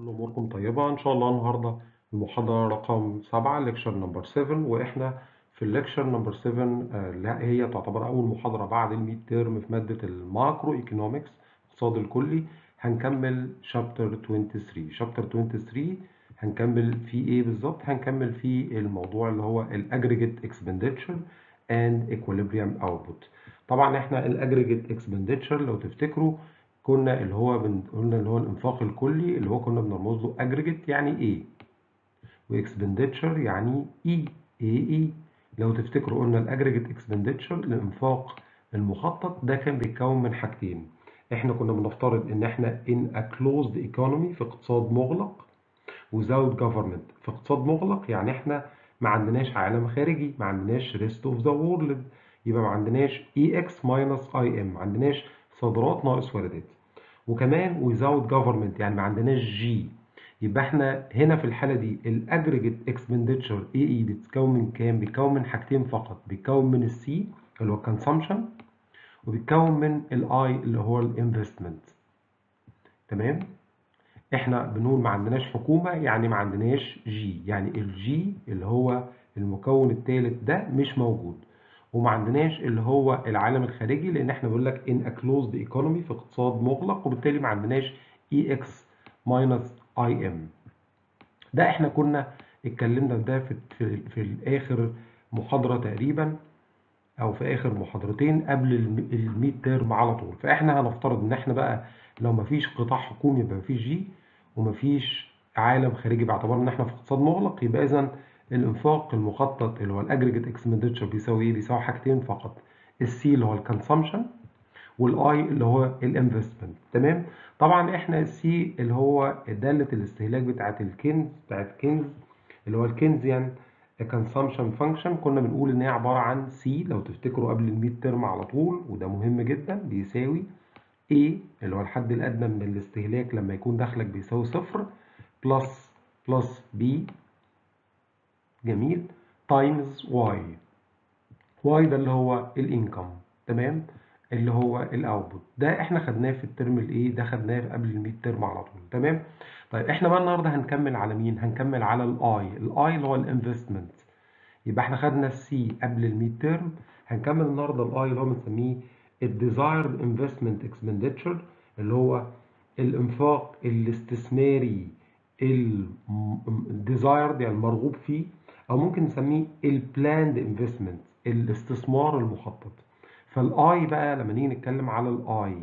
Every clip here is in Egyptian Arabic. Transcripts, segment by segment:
كل أموركم طيبة إن شاء الله النهاردة المحاضرة رقم سبعة ليكشر نمبر 7 وإحنا في الليكشر نمبر 7 آه، لا هي تعتبر أول محاضرة بعد الميد تيرم في مادة الماكرو ايكونومكس الاقتصاد الكلي هنكمل شابتر 23 شابتر 23 هنكمل فيه إيه بالظبط؟ هنكمل فيه الموضوع اللي هو الأجريجيت اكسبنديتشر اند ايكوليبريم اوتبوت طبعا احنا الاجريجيت اكسبنديتشر لو تفتكروا كنا اللي هو بن... قلنا اللي هو الانفاق الكلي اللي هو كنا بنرمز له اجريجيت يعني ايه واكسبنديتشر يعني اي ايه اي لو تفتكروا قلنا الاجريجيت اكسبنديتشر الانفاق المخطط ده كان بيتكون من حاجتين احنا كنا بنفترض ان احنا in a closed economy في اقتصاد مغلق without government في اقتصاد مغلق يعني احنا ما عندناش عالم خارجي ما عندناش rest of the world يبقى ما عندناش EX minus IM ما عندناش صادرات ناقص واردات وكمان without government يعني ما عندناش جي يبقى احنا هنا في الحاله دي الاجريجيت اكسبنديتشر اي اي بتتكون من كام بيتكون من حاجتين فقط بيتكون من السي اللي هو الكونسامشن وبيتكون من الاي اللي هو الانفستمنت تمام احنا بنقول ما عندناش حكومه يعني ما عندناش جي يعني الجي اللي هو المكون الثالث ده مش موجود وما عندناش اللي هو العالم الخارجي لان احنا بنقول لك ان كلوزد ايكونومي في اقتصاد مغلق وبالتالي ما عندناش اي اكس ماينس اي ام ده احنا كنا اتكلمنا في ده في في, في اخر محاضره تقريبا او في اخر محاضرتين قبل الميد تيرم على طول فاحنا هنفترض ان احنا بقى لو ما فيش قطاع حكومي يبقى ما فيش جي وما فيش عالم خارجي باعتبار ان احنا في اقتصاد مغلق يبقى اذا الانفاق المخطط اللي هو الاجريجيت اكسبنديتشر بيساوي ايه بيساوي حاجتين فقط السي اللي هو الكونسامشن والاي اللي هو الانفستمنت تمام طبعا احنا السي اللي هو داله الاستهلاك بتاعه الكنز بتاعه كنز اللي هو الكنزيان كونسامشن فانكشن كنا بنقول ان هي عباره عن سي لو تفتكروا قبل الميد ترم على طول وده مهم جدا بيساوي A اللي هو الحد الادنى من الاستهلاك لما يكون دخلك بيساوي صفر بلس بلس B جميل تايمز واي واي ده اللي هو الانكم تمام اللي هو الاوتبوت ده احنا خدناه في الترم الايه ده خدناه قبل الميد ترم على طول تمام طيب احنا بقى النهارده هنكمل على مين هنكمل على الاي الاي اللي هو الانفستمنت يبقى احنا خدنا السي قبل الميد ترم هنكمل النهارده الاي اللي هو بنسميه الديزايرد انفستمنت اكسبنديتشر اللي هو الانفاق الاستثماري الديزايرد يعني المرغوب فيه او ممكن نسميه البلاند انفستمنت الاستثمار المخطط فالاي بقى لما نيجي نتكلم على الاي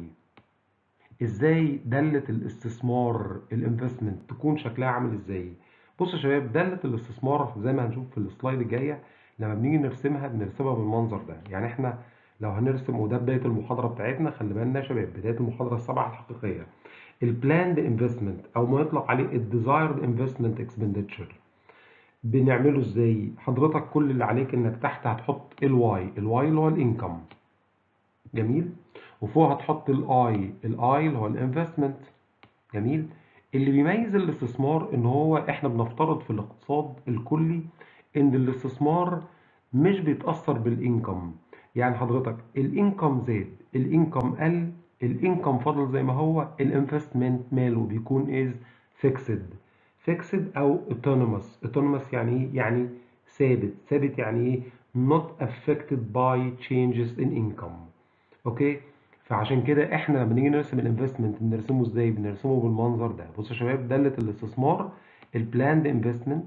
ازاي دالة الاستثمار الانفستمنت تكون شكلها عامل ازاي بصوا يا شباب دالة الاستثمار زي ما هنشوف في السلايد الجاية لما بنيجي نرسمها بنرسمها بالمنظر ده يعني احنا لو هنرسم وده بداية المحاضرة بتاعتنا خلي بالنا يا شباب بداية المحاضرة السبعة الحقيقية البلاند انفستمنت او ما يطلق عليه الديزايرد انفستمنت اكسبنديتشر بنعمله ازاي حضرتك كل اللي عليك انك تحت هتحط الواي الواي اللي هو الانكم جميل وفوق هتحط الاي الاي اللي هو الانفستمنت جميل اللي بيميز الاستثمار ان هو احنا بنفترض في الاقتصاد الكلي ان الاستثمار مش بيتاثر بالانكم يعني حضرتك الانكم زاد الانكم قل الانكم فضل زي ما هو الانفستمنت ماله بيكون از فيكسد فيكسد او autonomous autonomous يعني ايه يعني ثابت ثابت يعني ايه not affected by changes in income اوكي فعشان كده احنا لما نيجي نرسم الانفستمنت بنرسمه ازاي بنرسمه بالمنظر ده بصوا يا شباب داله الاستثمار البلاند انفستمنت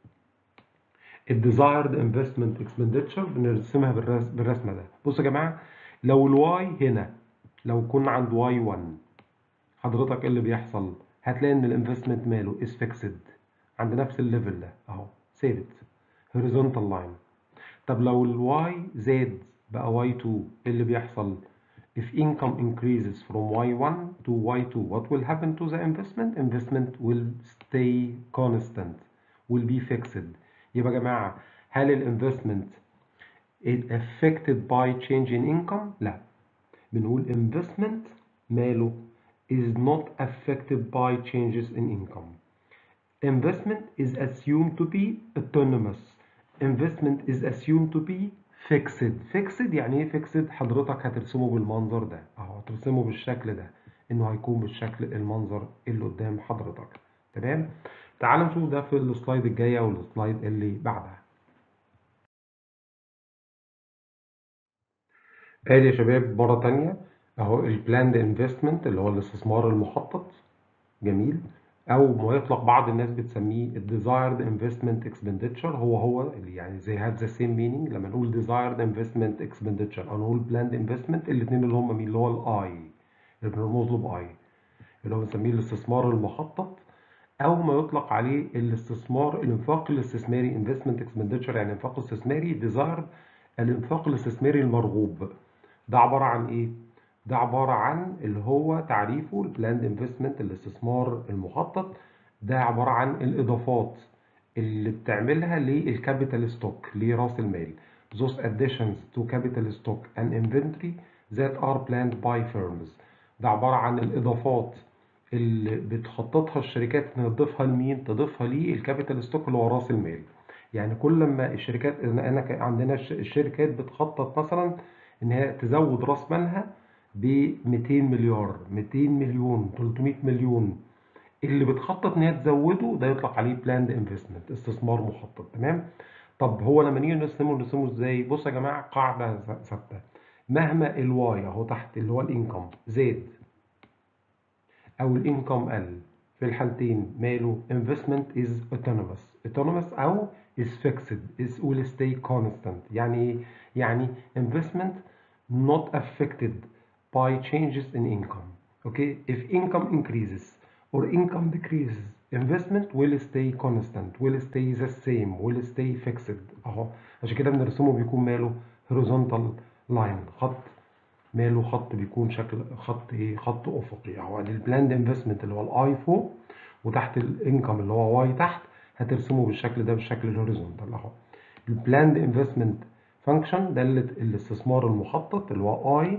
الديزايرد انفستمنت اكسبنديتشر بنرسمها بالرسم بالرسمه ده بصوا يا جماعه لو الواي هنا لو كنا عند واي 1 حضرتك ايه اللي بيحصل هتلاقي ان الانفستمنت ماله از فيكسد عند نفس الليفل ده اهو ثابت هوريزونتال لاين طب لو الواي زاد بقى واي 2 ايه اللي بيحصل if income increases from y1 to y2 what will happen to the investment investment will stay constant will be fixed يبقى يا جماعه هل الانفستمنت it affected by change in income لا بنقول investment ماله is not affected by changes in income. Investment is assumed to be autonomous. Investment is assumed to be fixed. Fixed يعني ايه fixed؟ حضرتك هترسمه بالمنظر ده اهو هترسمه بالشكل ده انه هيكون بالشكل المنظر اللي قدام حضرتك تمام تعال نشوف ده في السلايد الجايه والسلايد اللي بعدها ادي يا شباب مره تانية اهو البلاند انفستمنت اللي هو الاستثمار المخطط جميل او ما يطلق بعض الناس بتسميه الديزايرد انفستمنت اكسبندتشر هو هو اللي يعني زي هاد ذا سيم مينينج لما نقول ديزايرد انفستمنت اكسبندتشر او نقول بلاند انفستمنت الاثنين اللي هم مين اللي هو الاي اللي بنرمز له باي اللي هو بنسميه الاستثمار المخطط او ما يطلق عليه الاستثمار الانفاق الاستثماري انفستمنت اكسبندتشر يعني انفاق استثماري ديزايرد الانفاق الاستثماري المرغوب ده عباره عن ايه ده عبارة عن اللي هو تعريفه البلاند انفستمنت الاستثمار المخطط ده عبارة عن الإضافات اللي بتعملها للكابيتال ستوك لرأس المال those additions to capital stock and inventory that are planned by firms ده عبارة عن الإضافات اللي بتخططها الشركات إنها تضيفها لمين؟ تضيفها للكابيتال ستوك اللي هو رأس المال يعني كل ما الشركات أنا عندنا الشركات بتخطط مثلا إن هي تزود رأس مالها ب 200 مليار 200 مليون 300 مليون اللي بتخطط ان هي تزوده ده يطلق عليه بلاند انفستمنت استثمار مخطط تمام طب هو لما نيجي نرسمه نرسمه ازاي بصوا يا جماعه قاعده ثابته مهما الواي اهو تحت اللي هو الانكم زاد او الانكم قل في الحالتين ماله investment is autonomous autonomous او is fixed is will stay constant يعني ايه يعني investment not affected by changes in income. Okay, if income increases or income decreases, investment will stay constant, will stay the same, will stay fixed. اهو عشان كده بنرسمه بيكون ماله horizontal line خط ماله خط بيكون شكل خط ايه خط افقي اهو ادي البلاند انفستمنت اللي هو الاي فوق وتحت الانكم اللي هو واي تحت هترسمه بالشكل ده بالشكل الهوريزونتال اهو البلاند انفستمنت فانكشن ده الاستثمار المخطط اللي هو اي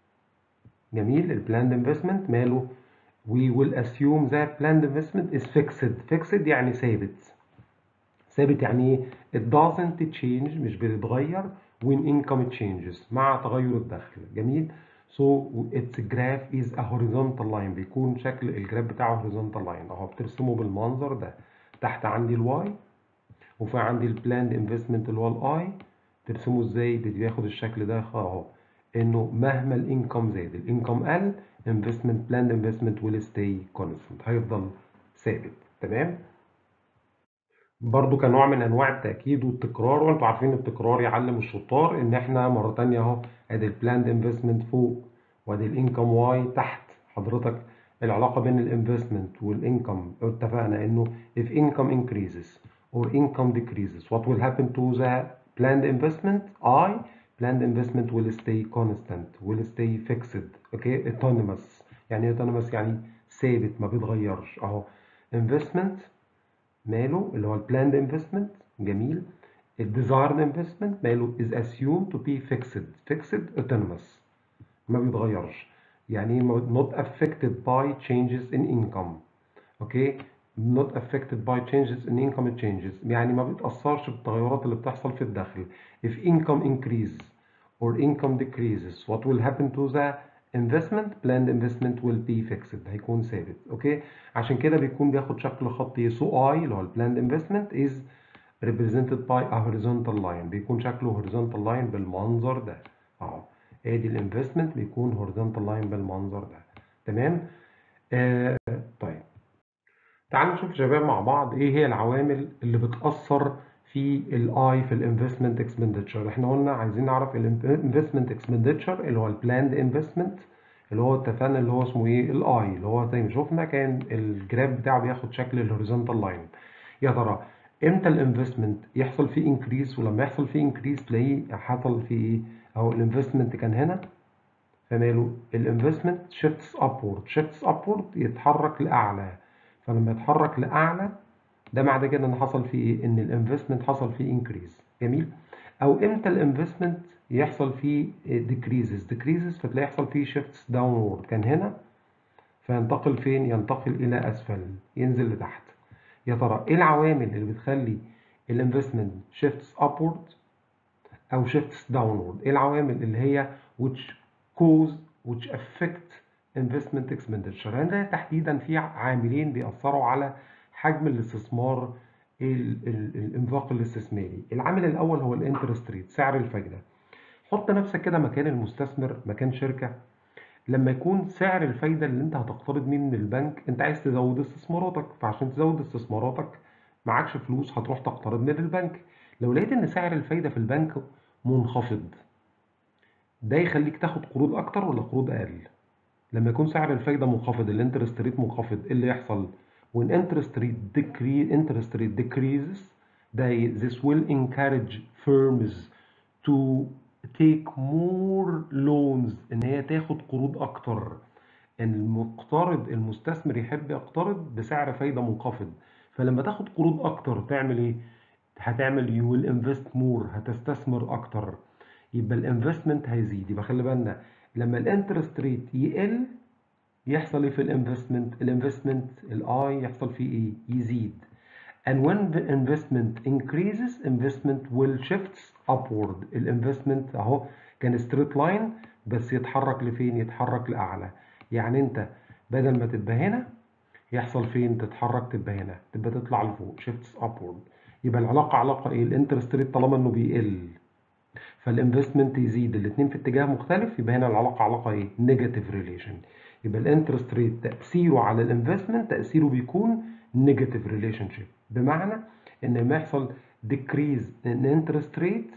جميل البلاند انفستمنت ماله we will assume that planned investment is fixed fixed يعني ثابت ثابت يعني ايه it doesn't change مش بتتغير when income changes مع تغير الدخل جميل so its graph is a horizontal line بيكون شكل الجراف بتاعه horizontal line اهو بترسمه بالمنظر ده تحت عندي الواي وفي عندي البلاند انفستمنت اللي هو الاي ترسمه ازاي بياخد الشكل ده اهو انه مهما الانكم زاد الانكم قل investment planned investment will stay constant هيفضل ثابت تمام برضو كنوع من انواع التاكيد والتكرار وانتوا عارفين التكرار يعلم الشطار ان احنا مره تانية اهو ادي البلاند انفستمنت فوق وادي الانكم واي تحت حضرتك العلاقه بين الانفستمنت والانكم اتفقنا انه if income increases or income decreases what will happen to the planned investment I planned investment will stay constant will stay fixed okay autonomous يعني autonomous يعني ثابت ما بيتغيرش اهو investment ماله اللي هو البلاند انفستمنت جميل الديزايرد انفستمنت ماله is assumed to be fixed fixed autonomous ما بيتغيرش يعني not affected by changes in income اوكي not affected by changes in income changes يعني ما بيتأثرش بالتغيرات اللي بتحصل في الدخل if income increases or income decreases what will happen to the investment planned investment will be fixed هيكون ثابت اوكي عشان كده بيكون بياخد شكل خطي سو اي اللي هو البلاند انفستمنت is represented by a horizontal line بيكون شكله horizontal line بالمنظر ده اهو ادي الانفستمنت بيكون horizontal line بالمنظر ده تمام آه طيب تعالوا نشوف يا شباب مع بعض ايه هي العوامل اللي بتأثر في الاي في الانفستمنت اكسبندتشر احنا قلنا عايزين نعرف الانفستمنت اكسبندتشر اللي هو البلاند انفستمنت اللي هو اتفقنا اللي هو اسمه ايه الاي اللي هو زي ما شفنا كان الجراف بتاعه بياخد شكل الهوريزونتال لاين يا ترى امتى الانفستمنت يحصل فيه انكريس ولما يحصل فيه انكريس تلاقيه حصل فيه ايه اهو الانفستمنت كان هنا فماله الانفستمنت شيفتس ابورد شيفتس ابورد يتحرك لاعلى فلما يتحرك لاعلى ده معنى كده ان حصل فيه ايه ان الانفستمنت حصل فيه انكريز جميل او امتى الانفستمنت يحصل فيه ديكريزز ديكريزز فتلاقي يحصل فيه شيفتس داونورد كان هنا فينتقل فين ينتقل الى اسفل ينزل لتحت يا ترى ايه العوامل اللي بتخلي الانفستمنت شيفتس ابورد او شيفتس داونورد ايه العوامل اللي هي which cause which affect investment expenditure هنا تحديدا في عاملين بيأثروا على حجم الاستثمار ال- ال- الانفاق الاستثماري العامل الاول هو الانترست ريت سعر الفايده حط نفسك كده مكان المستثمر مكان شركه لما يكون سعر الفايده اللي انت هتقترض منه من البنك انت عايز تزود استثماراتك فعشان تزود استثماراتك معكش فلوس هتروح تقترض من البنك لو لقيت ان سعر الفايده في البنك منخفض ده يخليك تاخد قروض اكتر ولا قروض اقل لما يكون سعر الفايده منخفض الانترست ريت منخفض ايه اللي يحصل when interest rate decrease interest rate decreases ده this will encourage firms to take more loans ان هي تاخد قروض اكتر ان المقترض المستثمر يحب يقترض بسعر فايده منخفض فلما تاخد قروض اكتر تعمل ايه هتعمل you will invest more هتستثمر اكتر يبقى الانفستمنت هيزيد يبقى خلي بالنا لما الانترست ريت يقل يحصل ايه في الانفستمنت الانفستمنت الاي يحصل فيه ايه يزيد and when the investment increases investment will shifts upward الانفستمنت اهو كان ستريت لاين بس يتحرك لفين يتحرك لاعلى يعني انت بدل ما تبقى هنا يحصل فين تتحرك تبقى هنا تبقى تطلع لفوق shifts upward يبقى العلاقه علاقه ايه الانترست ريت طالما انه بيقل فالانفستمنت يزيد الاثنين في اتجاه مختلف يبقى هنا العلاقه علاقه ايه نيجاتيف ريليشن يبقى الانترست ريت تاثيره على الانفستمنت تاثيره بيكون نيجاتيف ريليشن شيب بمعنى ان لما يحصل ديكريز ان انترست ريت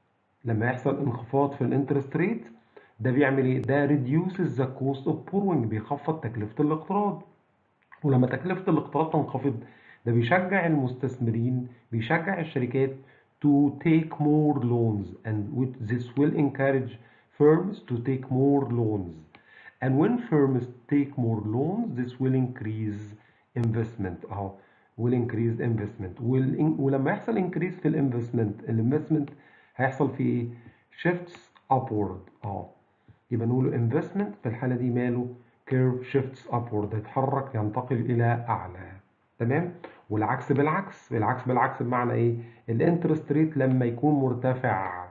لما يحصل انخفاض في الانترست ريت ده بيعمل ايه ده reduces the cost of borrowing بيخفض تكلفه الاقتراض ولما تكلفه الاقتراض تنخفض ده بيشجع المستثمرين بيشجع الشركات to take more loans and with this will encourage firms to take more loans and when firms take more loans this will increase investment اهو will increase investment will in, ولما يحصل increase في الانفستمنت الانفستمنت هيحصل فيه ايه shifts upward اهو يبقى نقول investment في الحالة دي ماله curve shifts upward يتحرك ينتقل إلى أعلى تمام والعكس بالعكس العكس بالعكس بمعنى ايه الانترست ريت لما يكون مرتفع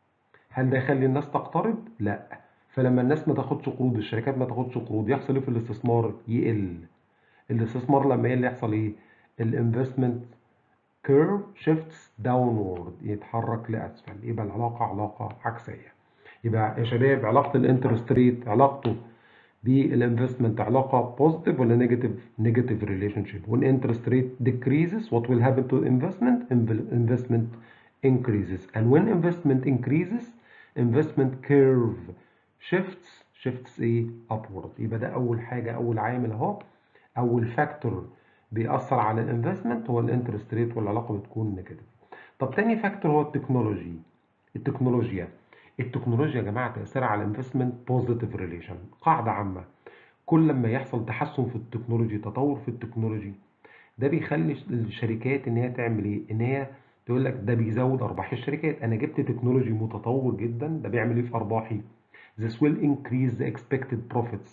هل ده يخلي الناس تقترض لا فلما الناس ما تاخدش قروض الشركات ما تاخدش قروض يحصل ايه في الاستثمار يقل الاستثمار لما يقل يحصل ايه الانفستمنت كيرف شيفتس داونورد يتحرك لاسفل يبقى العلاقه علاقه عكسيه يبقى يا شباب علاقه الانترست ريت علاقته بالانفستمنت علاقه بوزيتيف ولا نيجاتيف نيجاتيف ريليشن شيب when interest rate decreases what will happen to investment investment increases and when investment increases investment curve shifts shifts ايه upward يبقى ده اول حاجه اول عامل اهو اول فاكتور بيأثر على الانفستمنت هو الانترست ريت والعلاقه بتكون نيجاتيف طب تاني فاكتور هو التكنولوجي التكنولوجيا التكنولوجيا يا جماعه تاثيرها على الانفستمنت بوزيتيف ريليشن قاعده عامه كل ما يحصل تحسن في التكنولوجي تطور في التكنولوجي ده بيخلي الشركات ان هي تعمل ايه ان هي تقول لك ده بيزود ارباح الشركات انا جبت تكنولوجي متطور جدا ده بيعمل ايه في ارباحي this will increase the expected profits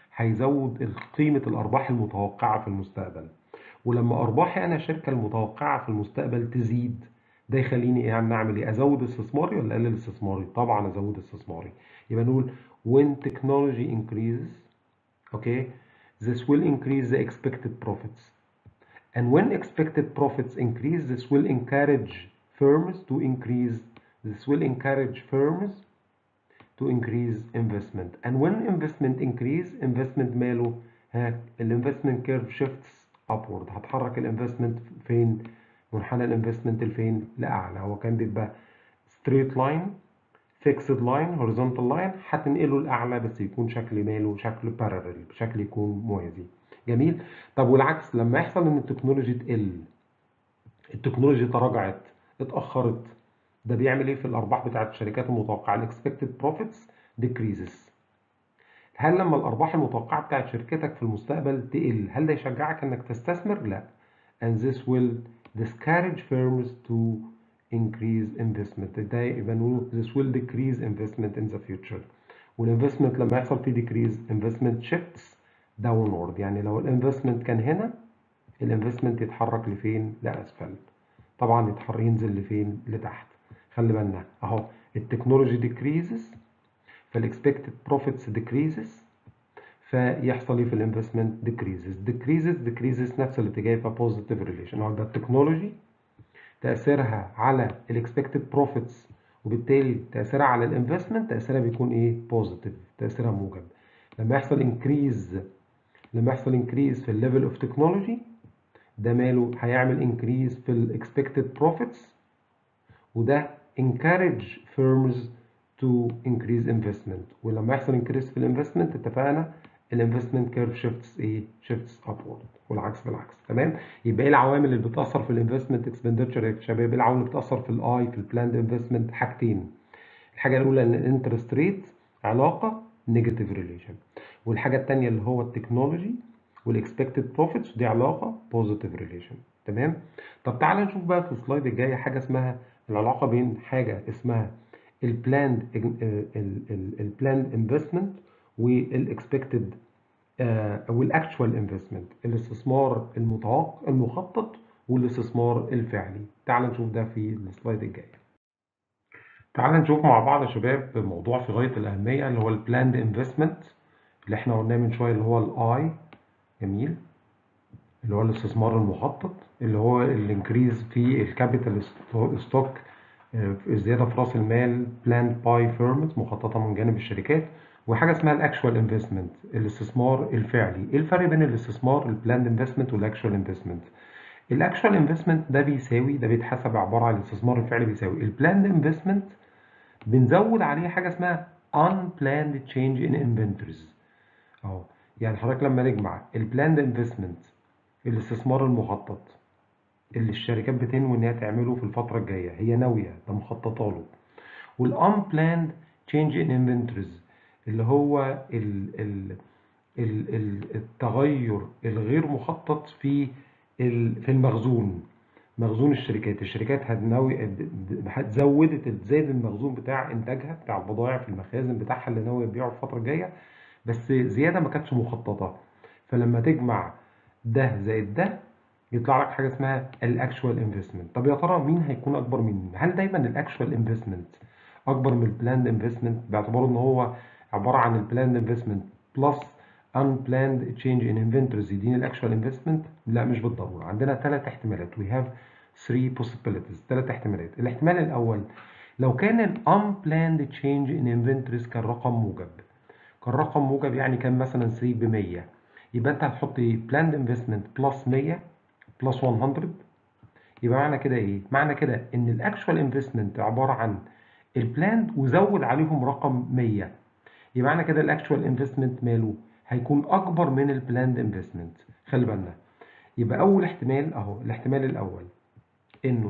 هيزود قيمه الارباح المتوقعه في المستقبل ولما ارباحي انا الشركه المتوقعه في المستقبل تزيد ده يخليني ايه يعني اعمل ايه ازود استثماري ولا اقلل استثماري طبعا ازود استثماري يبقى نقول when technology increases okay this will increase the expected profits and when expected profits increase this will encourage firms to increase this will encourage firms to increase investment and when investment increase investment ماله ها الانفستمنت كيرف shifts upward هتحرك الانفستمنت فين منحنى الانفستمنت لفين لاعلى هو كان بيبقى straight line fixed line horizontal line هتنقله لاعلى بس يكون شكل ماله شكل parallel بشكل يكون موازي جميل طب والعكس لما يحصل ان التكنولوجي تقل التكنولوجي تراجعت اتاخرت ده بيعمل ايه في الارباح بتاعت الشركات المتوقعه الاكسبكتد بروفيتس decreases هل لما الارباح المتوقعه بتاعت شركتك في المستقبل تقل هل ده يشجعك انك تستثمر لا and this will discourage firms to increase investment ده يبقى نقول this will decrease investment in the future والinvestment لما يحصل فيه decrease investment shifts downward يعني لو الانفستمنت كان هنا الانفستمنت يتحرك لفين لاسفل طبعا يتحرك ينزل لفين لتحت خلي بالنا اهو التكنولوجي decreases فالاكسبكتد بروفيتس decreases فيحصل ايه في الانفستمنت decreases decreases decreases نفس الاتجاه يبقى positive relation هو ده التكنولوجي تأثيرها على الاكسبكتد بروفيتس وبالتالي تأثيرها على الانفستمنت تأثيرها بيكون ايه بوزيتيف تأثيرها موجب لما يحصل انكريز لما يحصل انكريز في الليفل اوف تكنولوجي ده ماله هيعمل انكريز في الاكسبكتد بروفيتس وده encourage firms to increase investment ولما يحصل increase في الانفستمنت اتفقنا الانفستمنت كيرف شيفتس ايه شيفتس ابورد والعكس بالعكس تمام يبقى ايه العوامل اللي بتاثر في الانفستمنت اكسبندتشر يا شباب ايه العوامل اللي بتاثر في الاي في البلاند انفستمنت حاجتين الحاجه الاولى ان الانترست ريت علاقه نيجاتيف ريليشن والحاجه الثانيه اللي هو التكنولوجي والاكسبكتد بروفيتس دي علاقه بوزيتيف ريليشن تمام طب تعالى نشوف بقى في السلايد الجايه حاجه اسمها العلاقه بين حاجه اسمها البلاند البلاند انفستمنت والاكسبكتد والاكشوال انفستمنت الاستثمار المتوقع المخطط والاستثمار الفعلي تعال نشوف ده في السلايد الجاي تعال نشوف مع بعض يا شباب موضوع في غايه الاهميه اللي هو البلاند انفستمنت اللي احنا قلناه من شويه اللي هو الاي جميل اللي هو الاستثمار المخطط اللي هو الانكريز في الكابيتال ستوك الزياده في راس المال بلاند باي فيرمز مخططه من جانب الشركات وحاجه اسمها الاكشوال انفستمنت الاستثمار الفعلي ايه الفرق بين الاستثمار البلاند انفستمنت والاكشوال انفستمنت الاكشوال انفستمنت ده بيساوي ده بيتحسب عباره عن الاستثمار الفعلي بيساوي البلاند انفستمنت بنزود عليه حاجه اسمها unplanned change in inventories اهو يعني حضرتك لما نجمع البلاند انفستمنت الاستثمار المخطط اللي الشركات بتنوي ان هي تعمله في الفتره الجايه هي ناويه ده مخططه له والunplanned change in inventories اللي هو ال ال ال التغير الغير مخطط في في المخزون مخزون الشركات الشركات هتناوي زودت زاد المخزون بتاع انتاجها بتاع البضائع في المخازن بتاعها اللي ناويه تبيعه الفتره الجايه بس زياده ما كانتش مخططه فلما تجمع ده زائد ده يطلع لك حاجه اسمها الاكشوال انفستمنت طب يا ترى مين هيكون اكبر من مين هل دايما الاكشوال انفستمنت اكبر من البلاند انفستمنت باعتباره ان هو عباره عن البلاند انفستمنت بلس unplanned change in inventories يديني الاكشوال انفستمنت لا مش بالضروره عندنا ثلاث احتمالات we have three possibilities ثلاث احتمالات الاحتمال الاول لو كان ال unplanned change in inventories كان رقم موجب كان رقم موجب يعني كان مثلا 3 ب 100 يبقى انت هتحط planned investment plus 100 plus 100 يبقى معنى كده ايه معنى كده ان الاكشوال انفستمنت عباره عن البلاند وزود عليهم رقم 100 يبقى معنى كده الاكشوال انفستمنت ماله هيكون اكبر من البلاند انفستمنت خلي بالنا يبقى اول احتمال اهو الاحتمال الاول انه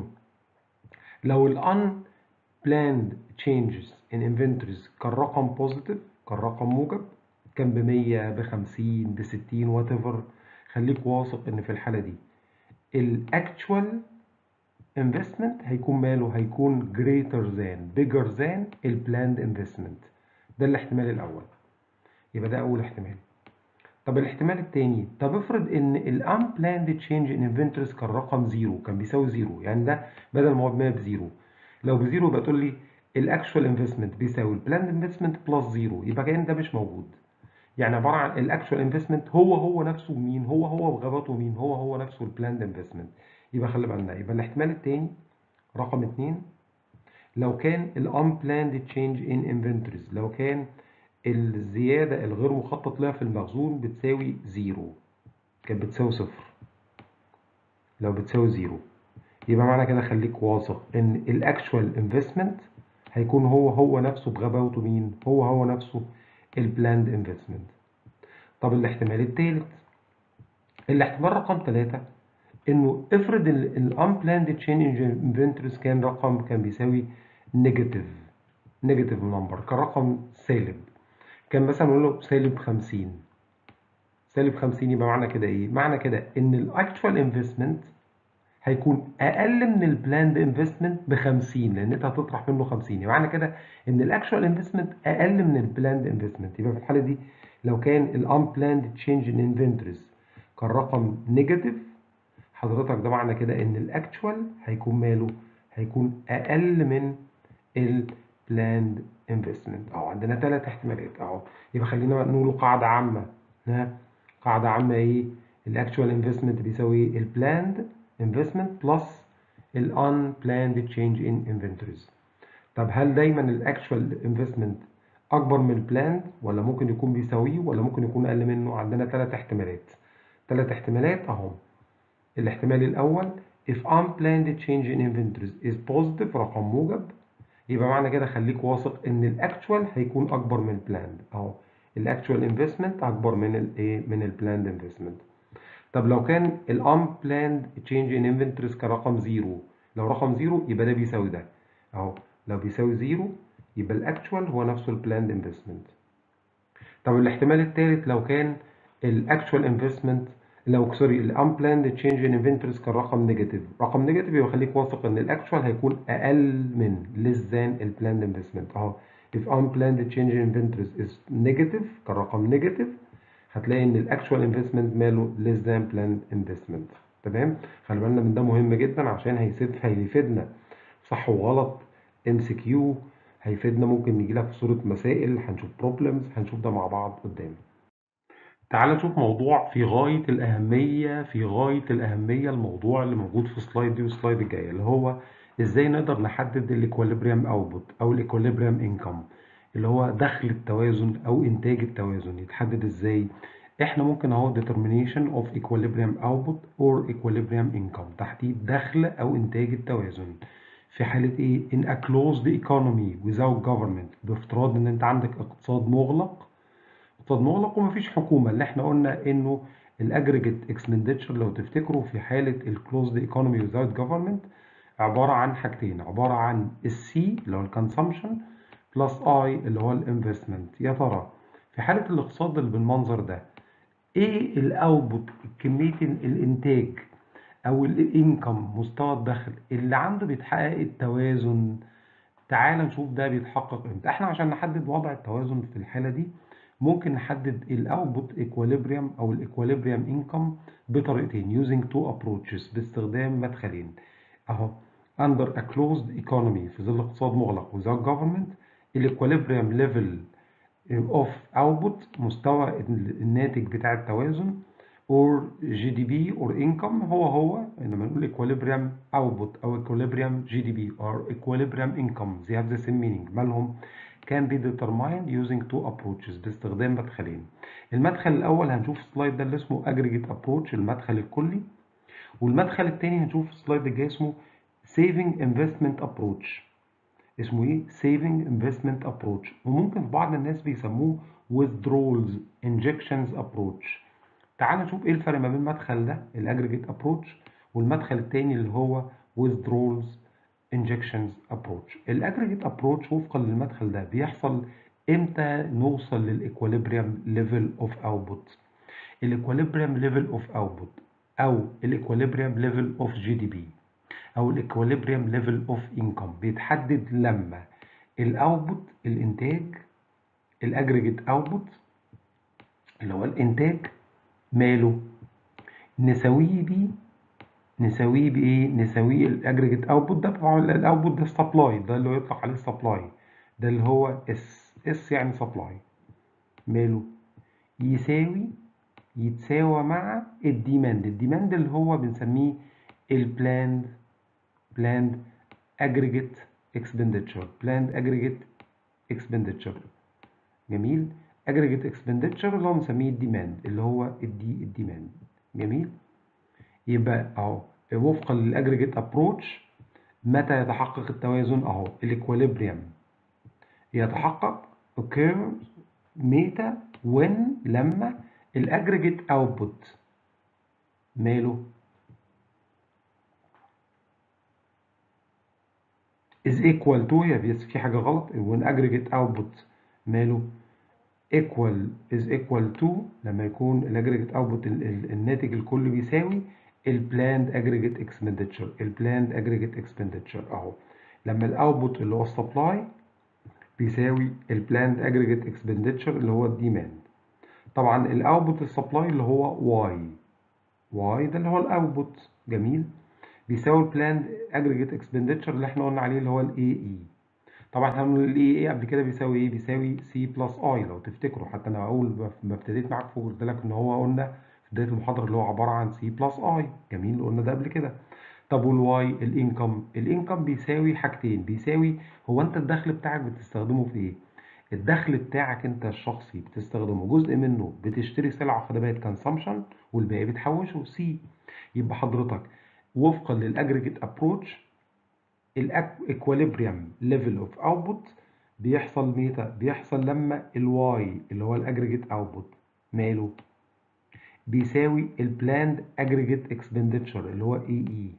لو الان planned changes in inventories كان رقم بوزيتيف كان رقم موجب كان ب 100 ب 50 ب 60 وات ايفر خليك واثق ان في الحاله دي الاكتشوال investment هيكون ماله هيكون greater than bigger than البلاند investment ده الاحتمال الاول يبقى ده اول احتمال طب الاحتمال الثاني طب افرض ان ال unplanned change in inventories كان رقم زيرو كان بيساوي زيرو يعني ده بدل ما هو ب 100 بزيرو لو بزيرو يبقى تقول لي الاكشوال انفستمنت بيساوي البلاند انفستمنت بلس زيرو يبقى كان ده مش موجود يعني عباره عن الاكشوال انفستمنت هو هو نفسه مين هو هو بغباته مين هو هو نفسه البلاند انفستمنت يبقى خلي بالنا يبقى الاحتمال الثاني رقم اثنين لو كان ال unplanned change in inventories لو كان الزيادة الغير مخطط لها في المخزون بتساوي زيرو كانت بتساوي صفر لو بتساوي زيرو يبقى معنى كده خليك واثق ان الاكشوال انفستمنت هيكون هو هو نفسه بغباوته مين هو هو نفسه البلاند انفستمنت طب الاحتمال الثالث الاحتمال رقم ثلاثة انه افرض ال unplanned change in inventories كان رقم كان بيساوي نيجاتيف نيجاتيف نمبر كان رقم سالب كان مثلا نقول له سالب 50 سالب 50 يبقى معنى كده ايه معنى كده ان الاكتوال انفستمنت هيكون اقل من البلاند انفستمنت ب 50 لان انت هتطرح منه 50 يبقى معنى كده ان الاكشوال انفستمنت اقل من البلاند انفستمنت يبقى في الحاله دي لو كان الانبلاند تشينج ان انفنتوريز كان رقم نيجاتيف حضرتك ده معنى كده ان الاكتوال هيكون ماله هيكون اقل من البلاند انفستمنت اهو عندنا ثلاث احتمالات اهو يبقى خلينا نقول قاعده عامه ها قاعدة عامة ايه الاكشوال انفستمنت بيساوي ايه البلاند انفستمنت بلس الانبلاند تشينج ان انفنتوريز طب هل دايما الاكشوال انفستمنت اكبر من البلاند ولا ممكن يكون بيساويه ولا ممكن يكون اقل منه عندنا ثلاث احتمالات ثلاث احتمالات اهم الاحتمال الاول if unplanned change in inventories is positive رقم موجب يبقى معنى كده خليك واثق ان الاكشوال هيكون اكبر من البلاند اهو الاكشوال انفستمنت اكبر من الايه من البلاند انفستمنت طب لو كان الانبلاند تشينج ان انفنتوريز كرقم زيرو لو رقم زيرو يبقى ده بيساوي ده اهو لو بيساوي زيرو يبقى الاكشوال هو نفسه البلاند انفستمنت طب الاحتمال الثالث لو كان الاكشوال انفستمنت لو سوري الانبلاند تشينج ان انفنتوريز كان رقم نيجاتيف رقم نيجاتيف يبقى خليك واثق ان الاكشوال هيكون اقل من less than البلاند انفستمنت اهو if unplanned change in inventories is negative كرقم نيجاتيف هتلاقي ان الاكشوال انفستمنت ماله less than planned investment تمام خلي بالنا من ده مهم جدا عشان هيسيب هيفيدنا صح وغلط ام سي كيو هيفيدنا ممكن نيجي لك في صوره مسائل هنشوف بروبلمز هنشوف ده مع بعض قدام تعال نشوف موضوع في غاية الأهمية في غاية الأهمية الموضوع اللي موجود في السلايد دي والسلايد الجاية اللي هو إزاي نقدر نحدد الإكوليبريم أوتبوت أو الإكوليبريم إنكم اللي هو دخل التوازن أو إنتاج التوازن يتحدد إزاي إحنا ممكن أهو determination of equilibrium output or equilibrium income تحديد دخل أو إنتاج التوازن في حالة إيه in a closed economy without government بافتراض إن أنت عندك اقتصاد مغلق اقتصاد مغلق ومفيش حكومه اللي احنا قلنا انه الاجريجيت اكسبندتشر لو تفتكروا في حاله الكلوزد ايكونومي without جفرمنت عباره عن حاجتين عباره عن السي اللي هو الكونسامشن بلس اي اللي هو الانفستمنت يا ترى في حاله الاقتصاد اللي بالمنظر ده ايه الاوتبوت كميه الانتاج او الانكم مستوى الدخل اللي عنده بيتحقق التوازن تعال نشوف ده بيتحقق امتى احنا عشان نحدد وضع التوازن في الحاله دي ممكن نحدد الاوتبوت ايكواليبريم او الايكواليبريم انكم بطريقتين using two approaches باستخدام مدخلين اهو under a closed economy في ظل اقتصاد مغلق without government الايكواليبريم ليفل of output مستوى الناتج بتاع التوازن or GDP or income هو هو انما نقول equilibrium output او equilibrium GDP or equilibrium income they have the same meaning مالهم can be determined using two approaches باستخدام مدخلين المدخل الاول هنشوف السلايد ده اللي اسمه aggregate approach المدخل الكلي والمدخل الثاني هنشوف السلايد الجاي اسمه saving investment approach اسمه ايه saving investment approach وممكن بعض الناس بيسموه withdrawals injections approach تعال نشوف ايه الفرق ما بين المدخل ده الاجريجيت ابروتش والمدخل الثاني اللي هو withdrawals injections approach الاجريجيت ابروتش وفقا للمدخل ده بيحصل امتى نوصل للايكواليبريم ليفل اوف اوتبوت الايكواليبريم ليفل اوف اوتبوت او الايكواليبريم ليفل اوف جي دي بي او الايكواليبريم ليفل اوف انكم بيتحدد لما الاوتبوت الانتاج الاجريجيت اوتبوت اللي هو الانتاج ماله نساويه بيه نساويه بايه نساويه الاجريجيت اوتبوت ده طبعا الاوتبوت ده سبلاي ده اللي هو يطلق عليه سبلاي ده اللي هو اس اس يعني سبلاي ماله يساوي يتساوى مع الديماند الديماند اللي هو بنسميه البلاند بلاند اجريجيت اكسبندتشر بلاند اجريجيت اكسبندتشر جميل aggregate expenditure اللي هو بنسميه الديماند اللي هو الدي الديماند جميل يبقى اهو وفقا للاجريجيت ابروتش متى يتحقق التوازن اهو الاكواليبريم يتحقق occur متى when لما الاجريجيت اوتبوت ماله is equal to يبقى في حاجه غلط when aggregate output ماله equal is equal to لما يكون الاجريجيت اوتبوت الناتج الكلي بيساوي البلاند اجريجيت اكسبندتشر البلاند اجريجيت اكسبندتشر اهو لما الاوتبوت اللي هو السبلاي بيساوي البلاند اجريجيت اكسبندتشر اللي هو الديماند طبعا الاوتبوت السبلاي اللي هو واي واي ده اللي هو الاوتبوت جميل بيساوي البلاند اجريجيت اكسبندتشر اللي احنا قلنا عليه اللي هو الاي اي طبعا هنقول الاي اي قبل كده بيساوي ايه بيساوي سي بلس اي لو تفتكروا حتى انا اول ما ابتديت معاك فوق قلت لك ان هو قلنا في بدايه المحاضره اللي هو عباره عن سي بلس اي جميل قلنا ده قبل كده طب والواي الانكم الانكم بيساوي حاجتين بيساوي هو انت الدخل بتاعك بتستخدمه في ايه الدخل بتاعك انت الشخصي بتستخدمه جزء منه بتشتري سلع وخدمات كونسامشن والباقي بتحوشه سي يبقى حضرتك وفقا للاجريجيت ابروتش الاكويليبريم ليفل اوف اوتبوت بيحصل ميتا بيحصل لما الواي اللي هو الاجريجيت اوتبوت ماله بيساوي البلاند اجريجيت اكسبندتشر اللي هو اي اي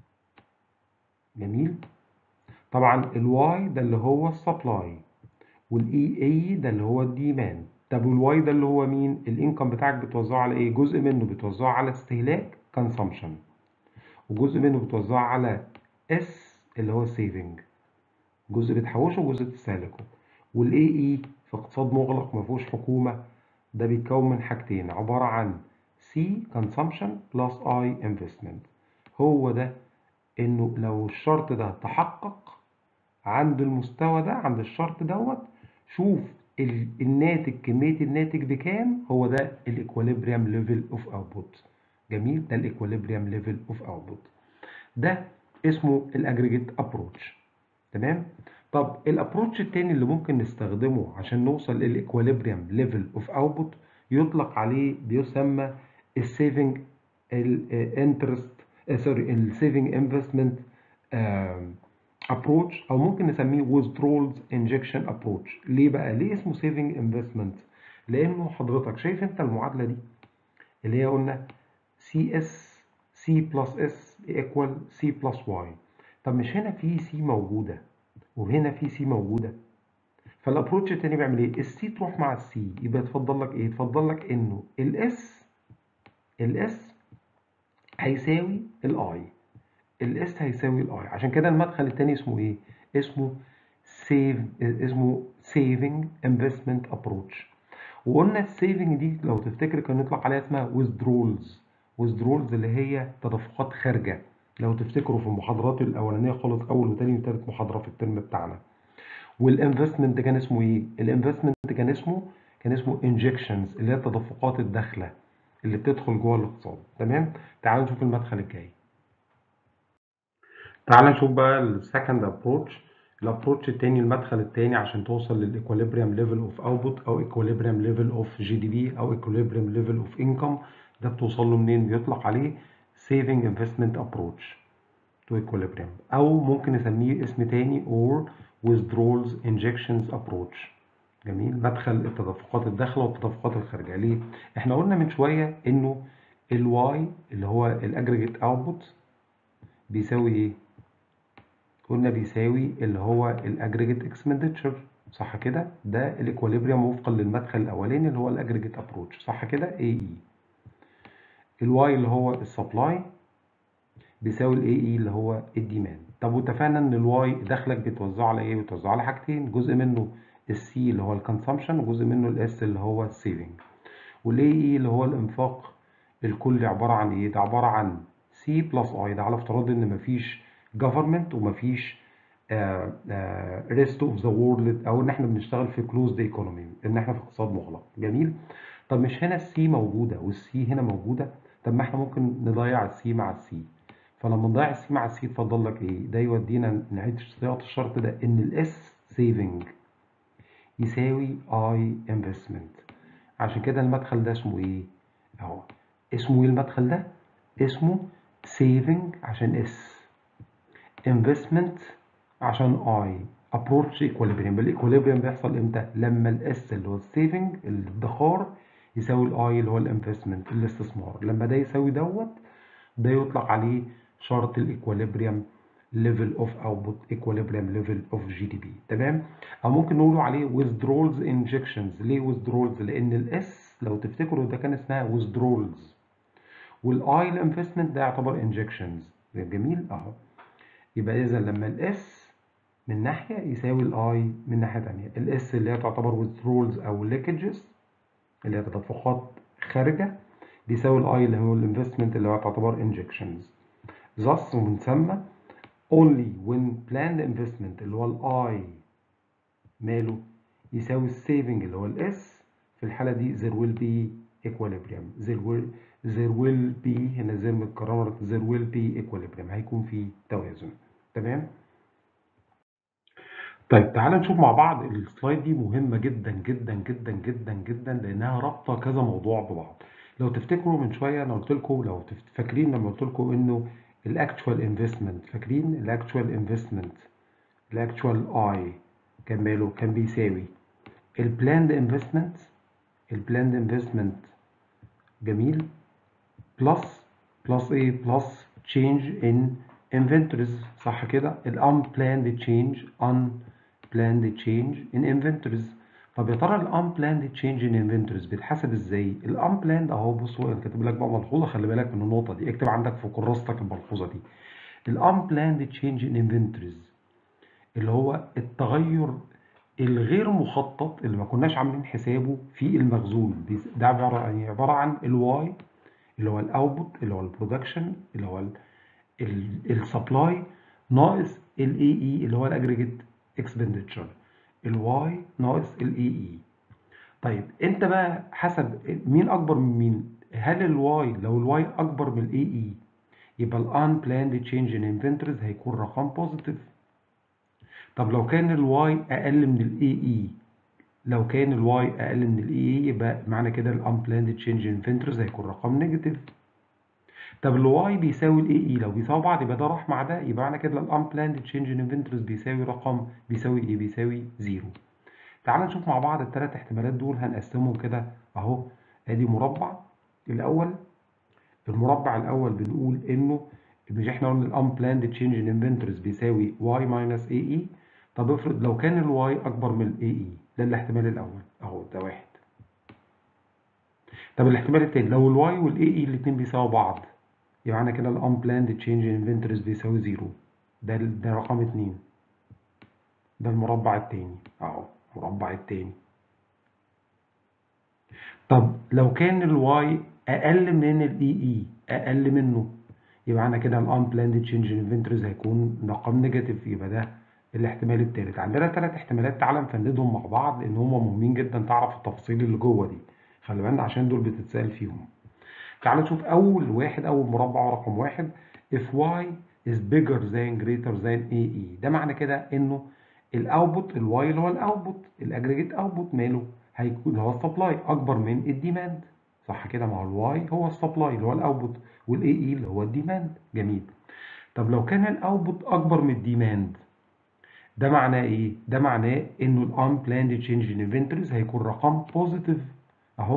جميل طبعا الواي ده اللي هو السبلاي والاي اي ده اللي هو الديمان طب والواي ده اللي هو مين الانكم بتاعك بتوزعه على ايه جزء منه بتوزعه على استهلاك كونسامشن وجزء منه بتوزعه على اس اللي هو السيفنج جزء بتحوشه وجزء بتستهلكه والاي اي في اقتصاد مغلق ما فيهوش حكومه ده بيتكون من حاجتين عباره عن سي كونسامشن بلس اي انفستمنت هو ده انه لو الشرط ده تحقق عند المستوى ده عند الشرط دوت شوف الناتج كميه الناتج بكام هو ده الايكوليبريم ليفل اوف اوتبوت جميل ده الايكوليبريم ليفل اوف اوتبوت ده اسمه الاجريجيت ابروتش تمام طب الابروتش التاني اللي ممكن نستخدمه عشان نوصل للايكوليبريم ليفل اوف اوتبوت يطلق عليه بيسمى السيفنج الانترست سوري السيفنج انفستمنت ابروتش او ممكن نسميه withdrawals injection approach ليه بقى ليه اسمه saving investment لانه حضرتك شايف انت المعادله دي اللي هي قلنا سي اس سي بلس اس ايكوال سي بلس واي طب مش هنا في سي موجوده وهنا في سي موجوده فالابروتش التاني بيعمل ايه السي تروح مع السي يبقى يتفضل لك ايه يتفضل لك انه الاس الاس هيساوي الاي الاس هيساوي الاي عشان كده المدخل التاني اسمه ايه اسمه سيف اسمه سيفنج انفستمنت ابروتش وقلنا السيفنج دي لو تفتكر كان يطلق عليها اسمها withdrawals withdrawals اللي هي تدفقات خارجه لو تفتكروا في المحاضرات الاولانيه خالص اول وثاني وثالث محاضره في الترم بتاعنا والانفستمنت كان اسمه ايه الانفستمنت كان اسمه كان اسمه انجكشنز اللي هي التدفقات الداخله اللي بتدخل جوه الاقتصاد تمام تعالوا نشوف المدخل الجاي تعال نشوف بقى السكند ابروتش الابروتش التاني المدخل التاني عشان توصل للايكوليبريم ليفل اوف اوتبوت او ايكوليبريم ليفل اوف جي دي بي او ايكوليبريم ليفل اوف انكم ده بتوصل له منين بيطلق عليه سيفنج انفستمنت ابروتش تو ايكوليبريم او ممكن نسميه اسم تاني اور withdrawals injections approach جميل مدخل التدفقات الداخله والتدفقات الخارجه ليه احنا قلنا من شويه انه الواي اللي هو الاجريجيت اوتبوت بيساوي ايه قلنا بيساوي اللي هو الاجريجيت اكسبندتشر صح كده ده الايكوليبريم وفقا للمدخل الاولاني اللي هو الاجريجيت ابروتش صح كده اي اي الواي اللي هو السبلاي بيساوي الاي اي اللي هو الديماند طب واتفقنا ان الواي دخلك بتوزعه على ايه بتوزعه على حاجتين جزء منه السي اللي هو الكونسامشن وجزء منه الاس اللي هو السيفنج والاي اي اللي هو الانفاق الكلي عباره عن ايه ده عباره عن سي بلس اي ده على افتراض ان مفيش جفرمنت ومفيش ريست اوف ذا وورلد او ان احنا بنشتغل في كلوزد ايكونومي ان احنا في اقتصاد مغلق جميل طب مش هنا السي موجوده والسي هنا موجوده طب ما احنا ممكن نضيع السي مع السي فلما نضيع السي مع السي اتفضل لك ايه ده يودينا نعيد صياغه الشرط ده ان الاس سيفنج يساوي اي انفستمنت عشان كده المدخل ده اسمه ايه اهو اسمه ايه المدخل ده اسمه سيفنج عشان اس investment عشان I approach equilibrium الايكوليبريم بيحصل امتى لما الاس اللي هو السيفنج الادخار يساوي الاي اللي هو الانفستمنت الاستثمار لما ده يساوي دوت ده يطلق عليه شرط الايكوليبريم ليفل اوف اوتبوت ايكوليبريم ليفل اوف جي دي بي تمام او ممكن نقوله عليه withdrawals injections ليه withdrawals لان الاس لو تفتكروا ده كان اسمها withdrawals والاي الانفستمنت ده يعتبر injections جميل اهو يبقى اذا لما الاس من ناحيه يساوي الاي من ناحيه ثانيه الاس اللي هي تعتبر withdrawals او leakages اللي هي تدفقات خارجه بيساوي الاي اللي هو الانفستمنت اللي هو تعتبر injections thus ومن ثم only when planned investment اللي هو الاي ماله يساوي السيفنج اللي هو الاس في الحالة دي there will be equilibrium there will there will be هنا زي ما اتكررت there will be equilibrium هيكون في توازن تمام طيب تعال نشوف مع بعض السلايد دي مهمة جدا جدا جدا جدا جدا لأنها رابطة كذا موضوع ببعض لو تفتكروا من شوية أنا قلت لكم لو تفت- فاكرين لما قلت لكم إنه الاكتوال انفستمنت فاكرين الاكتوال انفستمنت الاكتوال اي كان ماله كان بيساوي البلاند انفستمنت البلاند انفستمنت جميل بلس بلس ايه بلس change in inventories صح كده ال unplanned change unplanned change in inventories طب يا ترى ال unplanned change in inventories بيتحسب ازاي ال unplanned اهو بصوا انا كاتب لك بقى ملحوظه خلي بالك من النقطه دي اكتب عندك في كراستك الملحوظه دي ال unplanned change in inventories اللي هو التغير الغير مخطط اللي ما كناش عاملين حسابه في المخزون بيس- ده عباره عن عباره عن الواي اللي هو الاوتبوت اللي هو البرودكشن اللي هو السبلاي ناقص الاي اي اللي هو الاجريجيت اكسبندتشر الواي ناقص الاي اي طيب انت بقى حسب مين اكبر من مين هل الواي لو الواي اكبر من الاي اي يبقى الان بلاند تشينج ان انفنتوريز هيكون رقم بوزيتيف طب لو كان الواي اقل من الاي اي لو كان الواي اقل من الاي اي يبقى معنى كده الانبلاند تشينج ان انفنتوريز هيكون رقم نيجاتيف طب الواي بيساوي الاي اي لو بيساوي بعض يبقى ده راح مع ده يبقى معنى كده الانبلاند تشينج ان انفنتوريز بيساوي رقم بيساوي ايه بيساوي زيرو تعال نشوف مع بعض الثلاث احتمالات دول هنقسمهم كده اهو ادي مربع الاول المربع الاول بنقول انه مش احنا قلنا الانبلاند تشينج ان انفنتوريز بيساوي واي ماينس اي اي طب افرض لو كان الواي اكبر من الاي اي ده الاحتمال الاول اهو ده واحد طب الاحتمال التاني لو الواي والاي اي الاثنين بيساووا بعض يبقى معنى كده الانبلاند تشينج ان انفنتوريز بيساوي زيرو ده ده رقم اتنين ده المربع التاني اهو المربع التاني طب لو كان الواي اقل من الاي اي اقل منه يبقى معنى كده الانبلاند تشينج ان انفنتوريز هيكون رقم نيجاتيف يبقى ده الاحتمال الثالث عندنا ثلاث احتمالات تعالى نفندهم مع بعض لان هم مهمين جدا تعرف التفاصيل اللي جوه دي خلي بالنا عشان دول بتتسال فيهم تعالى نشوف اول واحد اول مربع رقم واحد if y is bigger than greater than ae ده معنى كده انه الاوتبوت الواي اللي هو الاوتبوت الاجريجيت اوتبوت ماله هيكون اللي هو السبلاي اكبر من الديماند صح كده ما هو الواي هو السبلاي اللي هو الاوتبوت والاي اي اللي هو الديماند جميل طب لو كان الاوتبوت اكبر من الديماند ده معناه ايه ده معناه انه الانبلاند تشينج ان انفنتوريز هيكون رقم بوزيتيف اهو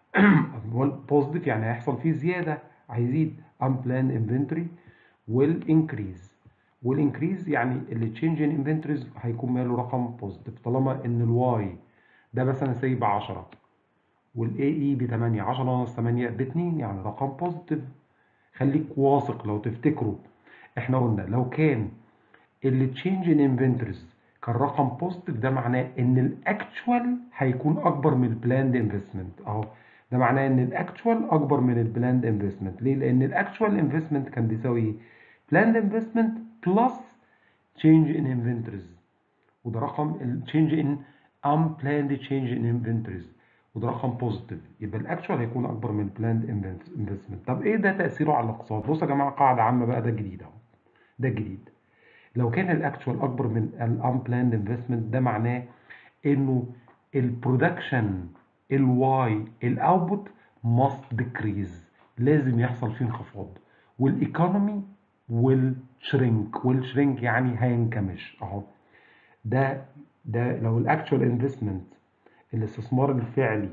بوزيتيف يعني هيحصل فيه زياده هيزيد unplanned inventory والانكريز والانكريز يعني اللي تشينج ان انفنتوريز هيكون ماله رقم بوزيتيف طالما ان الواي ده مثلا ساي ب 10 والاي اي ب 8 10 ناقص 8 ب 2 يعني رقم بوزيتيف خليك واثق لو تفتكروا احنا قلنا لو كان اللي تشينج ان انفنتوريز كان رقم بوزيتيف ده معناه ان الاكتشوال هيكون اكبر من البلاند انفستمنت اهو ده معناه ان الاكتشوال اكبر من البلاند انفستمنت ليه لان الاكتشوال انفستمنت كان بيساوي ايه بلاند انفستمنت بلس تشينج ان انفنتوريز وده رقم التشينج ان unplanned change in inventories وده رقم بوزيتيف يبقى الاكشوال هيكون اكبر من البلاند انفستمنت طب ايه ده تاثيره على الاقتصاد بصوا يا جماعه قاعده عامه بقى ده الجديد اهو ده الجديد لو كان الاكشوال اكبر من الانبلاند انفستمنت ده معناه انه البرودكشن الواي الاوتبوت must decrease لازم يحصل فيه انخفاض والايكونومي والشرينك والشرينك يعني هينكمش اهو ده ده لو الاكشوال انفستمنت الاستثمار الفعلي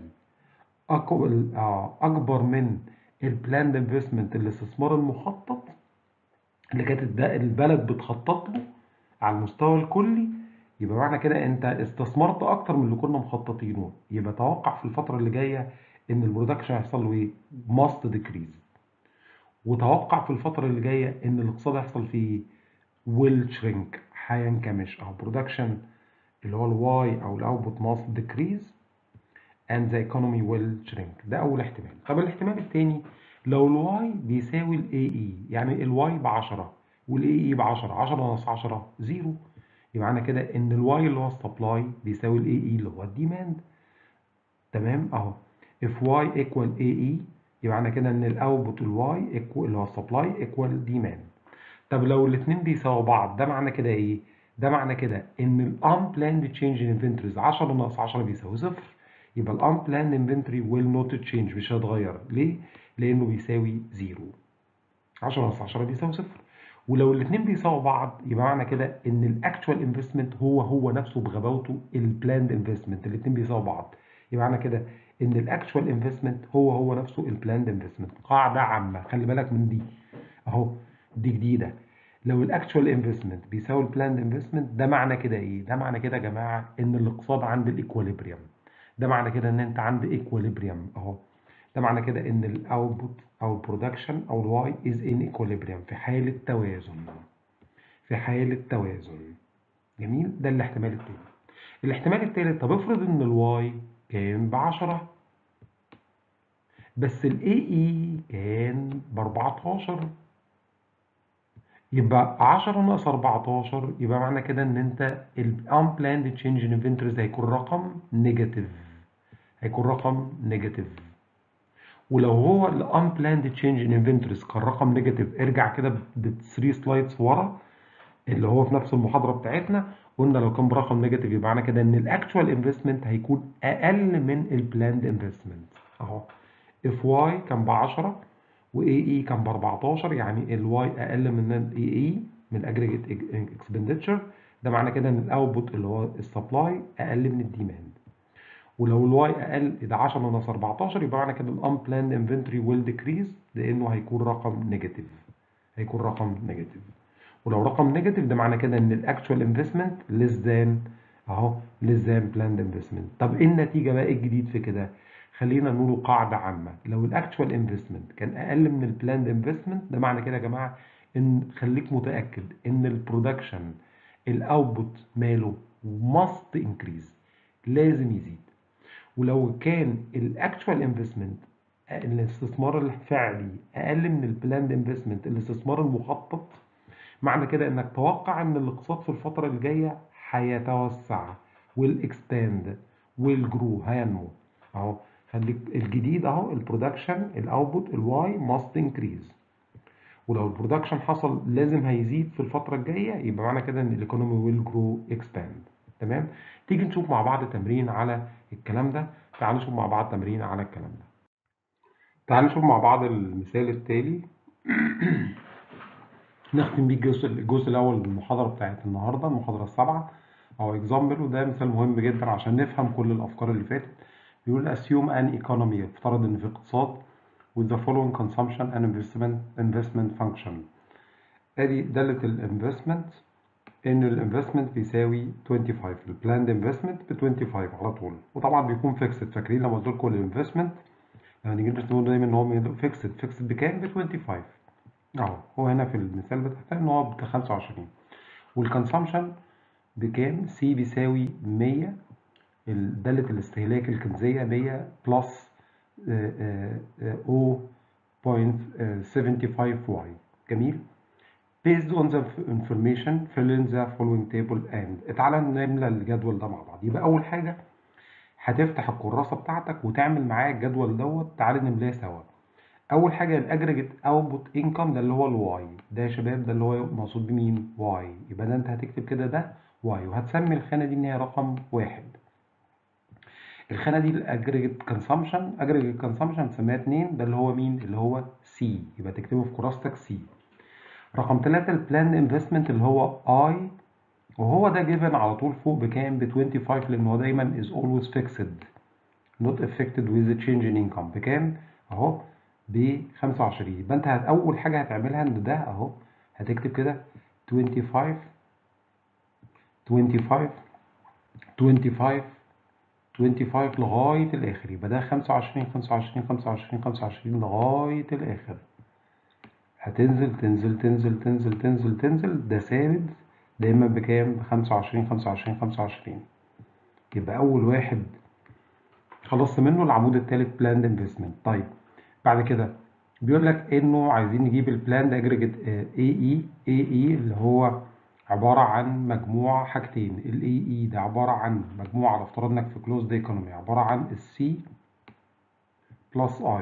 اكبر من البلاند انفستمنت الاستثمار المخطط اللي كانت البلد بتخطط له على المستوى الكلي يبقى معنى كده انت استثمرت اكتر من اللي كنا مخططينه يبقى توقع في الفتره اللي جايه ان البرودكشن هيحصل له ايه ماست ديكريز وتوقع في الفتره اللي جايه ان الاقتصاد هيحصل فيه ويل شرينك هينكمش او برودكشن اللي هو الواي او الاوتبوت ماست ديكريز and the economy will shrink ده اول احتمال طب الاحتمال الثاني لو الواي بيساوي الاي اي يعني الواي ب 10 والاي اي ب 10 10 ناقص 10 زيرو يبقى معنى كده ان الواي اللي هو السبلاي بيساوي الاي اي اللي هو الديماند تمام اهو if y equal ae يبقى معنى كده ان الاوتبوت الواي اللي هو السبلاي ايكوال ديماند طب لو الاثنين بيساووا بعض ده معنى كده ايه ده معنى كده ان ال unplanned change in inventories 10 ناقص 10 بيساوي صفر يبقى ال unplanned inventory will not change مش هيتغير ليه لانه بيساوي زيرو 10 ناقص 10 بيساوي صفر ولو الاثنين بيساووا بعض يبقى معنى كده ان الاكتوال انفستمنت هو هو نفسه بغباوته البلاند انفستمنت الاثنين بيساووا بعض يبقى معنى كده ان الاكتوال انفستمنت هو هو نفسه البلاند انفستمنت قاعده عامه خلي بالك من دي اهو دي جديده لو الاكتوال انفستمنت بيساوي البلاند انفستمنت ده معنى كده ايه ده معنى كده يا جماعه ان الاقتصاد عند الايكوليبريم ده معنى كده ان انت عند ايكوليبريم اهو ده معنى كده ان الاوتبوت او البرودكشن او الواي از ان ايكوليبريم في حاله توازن في حاله توازن جميل ده الاحتمال الثاني الاحتمال الثالث طب افرض ان الواي كان ب 10 بس الاي اي كان ب 14 يبقى 10 ناقص 14 يبقى معنى كده ان انت ال unplanned change in inventories هيكون رقم نيجاتيف هيكون رقم نيجاتيف ولو هو ال unplanned change in inventories كان رقم نيجاتيف ارجع كده ب 3 سلايدز ورا اللي هو في نفس المحاضره بتاعتنا قلنا لو كان برقم نيجاتيف يبقى معنى كده ان الاكتوال انفستمنت هيكون اقل من البلاند انفستمنت اهو اف واي كان ب 10 واي اي كان ب 14 يعني الواي اقل من الاي اي من الاجريجيت اكسبندتشر ده معنى كده ان الاوتبوت اللي هو السبلاي اقل من الديماند ولو الواي اقل ده 10 ناقص 14 يبقى معنى كده الانبلاند انفنتوري ويل ديكريز لانه هيكون رقم نيجاتيف هيكون رقم نيجاتيف ولو رقم نيجاتيف ده معنى كده ان الاكتوال انفستمنت ليس ذان اهو ليس ذان بلاند انفستمنت طب ايه النتيجه بقى ايه الجديد في كده خلينا نقول قاعده عامه لو الاكتوال انفستمنت كان اقل من البلاند انفستمنت ده معنى كده يا جماعه ان خليك متاكد ان البرودكشن الاوتبوت ماله ماست انكريز لازم يزيد ولو كان الاكتوال انفستمنت الاستثمار الفعلي اقل من البلاند انفستمنت الاستثمار المخطط معنى كده انك توقع ان الاقتصاد في الفتره الجايه هيتوسع والاكسباند والجرو هينمو اهو خليك الجديد اهو البرودكشن الاوتبوت الواي ماست انكريز ولو البرودكشن حصل لازم هيزيد في الفتره الجايه يبقى معنى كده ان الايكونومي ويل جرو اكسباند تمام تيجي نشوف مع بعض تمرين على الكلام ده تعال نشوف مع بعض تمرين على الكلام ده تعال نشوف مع بعض المثال التالي نختم بيه الجزء الجزء الاول من المحاضره بتاعت النهارده المحاضره السابعه او اكزامبل وده مثال مهم جدا عشان نفهم كل الافكار اللي فاتت بيقول assume an economy افترض ان في اقتصاد with the following consumption and investment investment function ادي داله الانفستمنت ان الانفستمنت بيساوي 25 البلاند انفستمنت ب 25 على طول وطبعا بيكون فيكسد فاكرين لما قلت لكم الانفستمنت لما نيجي نقول دايما ان هو فيكسد فيكسد بكام ب 25 اهو هو هنا في المثال بتاعنا ان هو ب 25 والكونسامشن بكام سي بيساوي 100 دالة الاستهلاك الكنزية 100 بلس 0.75 واي جميل based on the information fill in the following table and تعالى نملى الجدول ده مع بعض يبقى اول حاجة هتفتح الكراسة بتاعتك وتعمل معايا الجدول دوت تعالى نملاه سوا اول حاجه الاجريجيت اوتبوت انكم ده اللي هو الواي ده يا شباب ده اللي هو مقصود بمين واي يبقى ده انت هتكتب كده ده واي وهتسمي الخانه دي ان هي رقم واحد الخانه دي الاجريجيت كونسامشن اجريجيت كونسامشن هتسميها 2 ده اللي هو مين اللي هو سي يبقى تكتبه في كراستك سي رقم 3 البلان انفستمنت اللي هو اي وهو ده جيفن على طول فوق بكام ب 25 لان هو دايما is always fixed not affected with the change in income بكام اهو ب 25 يبقى انت اول حاجه هتعملها ان ده اهو هتكتب كده 25 25 25 25 لغايه الاخر يبقى ده 25 25 25 25 لغايه الاخر هتنزل تنزل تنزل تنزل تنزل تنزل ده ثابت دايما بكام ب 25 25 25 يبقى اول واحد خلصت منه العمود الثالث بلاند انفستمنت طيب بعد كده بيقول لك انه عايزين نجيب البلاند اجريجيت اي اي اي اي اللي هو عبارة عن مجموع حاجتين ال AE ده عبارة عن مجموعة لو افترضنا انك في closed economy عبارة عن ال C plus I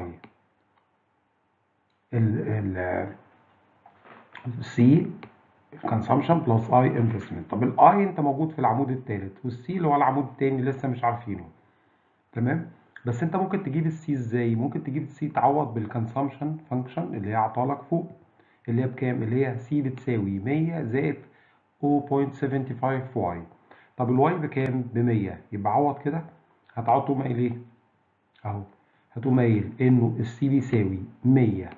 ال ال C consumption plus I investment طب ال I انت موجود في العمود الثالث وال C اللي هو العمود الثاني لسه مش عارفينه تمام بس انت ممكن تجيب السي ازاي ممكن تجيب السي تعوض بالكونسامشن فانكشن اللي هي عطالك فوق اللي هي بكام اللي هي سي بتساوي 100 زائد 0.75 واي طب الواي بكام ب 100 يبقى عوض كده هتعوض تقوم قايل ايه اهو هتقوم قايل انه السي بيساوي 100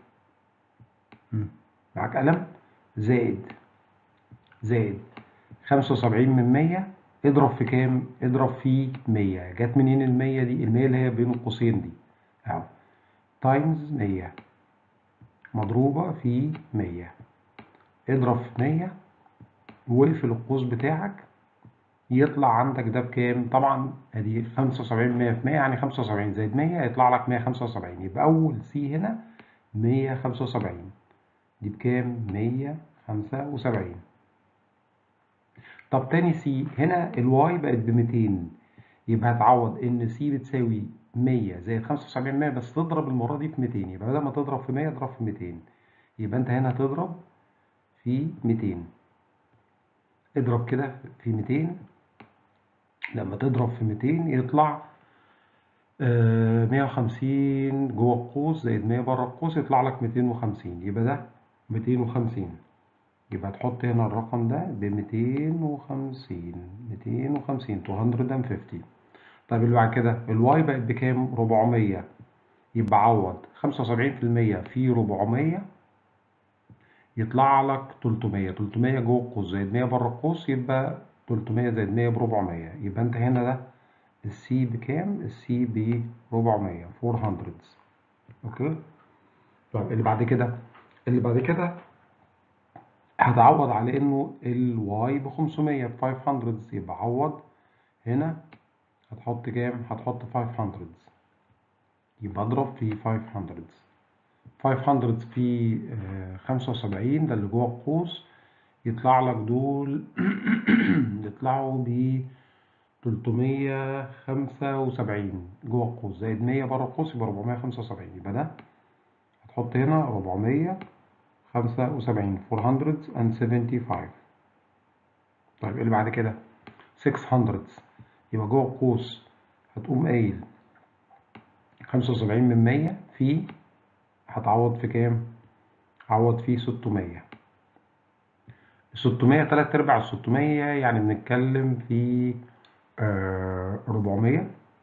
معاك قلم زائد زائد 75 من 100 اضرب في كام؟ اضرب في 100 جت منين ال 100 دي؟ ال 100 اللي هي بين القوسين دي اهو تايمز 100 مضروبة في 100 اضرب في 100 واقفل القوس بتاعك يطلع عندك ده بكام؟ طبعا ادي 75 100 في 100 يعني 75 زائد 100 يطلع لك 175 يبقى أول سي هنا 175 دي بكام؟ 175 طب تاني سي هنا الواي بقت ب 200 يبقى هتعوض ان سي بتساوي 100 زائد 75 100 بس تضرب المره دي في 200 يبقى بدل ما تضرب في 100 اضرب في 200 يبقى انت هنا هتضرب في 200 اضرب كده في 200 لما تضرب في 200 يطلع آه 150 جوه القوس زائد 100 بره القوس يطلع لك 250 يبقى ده 250 يبقى تحط هنا الرقم ده ب 250 250 250 طيب اللي بعد كده الواي بقت بكام 400 يبقى عوض 75% في 400 يطلع لك 300 300 جوه القوس زائد 100 بره القوس يبقى 300 زائد 100 ب 400 يبقى انت هنا ده السي بكام السي ب 400 400 اوكي طيب اللي بعد كده اللي بعد كده هتعوض على انه الواي ب 500 ب 500 يبقى عوض هنا هتحط كام هتحط 500 يبقى اضرب في 500 500 في 75 ده اللي جوه القوس يطلع لك دول يطلعوا ب 375 جوه القوس زائد 100 بره القوس يبقى 475 يبقى ده هتحط هنا 400 75 475 طيب اللي بعد كده 600 يبقى جوه القوس هتقوم قايل 75 من 100 في هتعوض في كام؟ عوض في 600 600 تلات ارباع ال 600 يعني بنتكلم في آه 400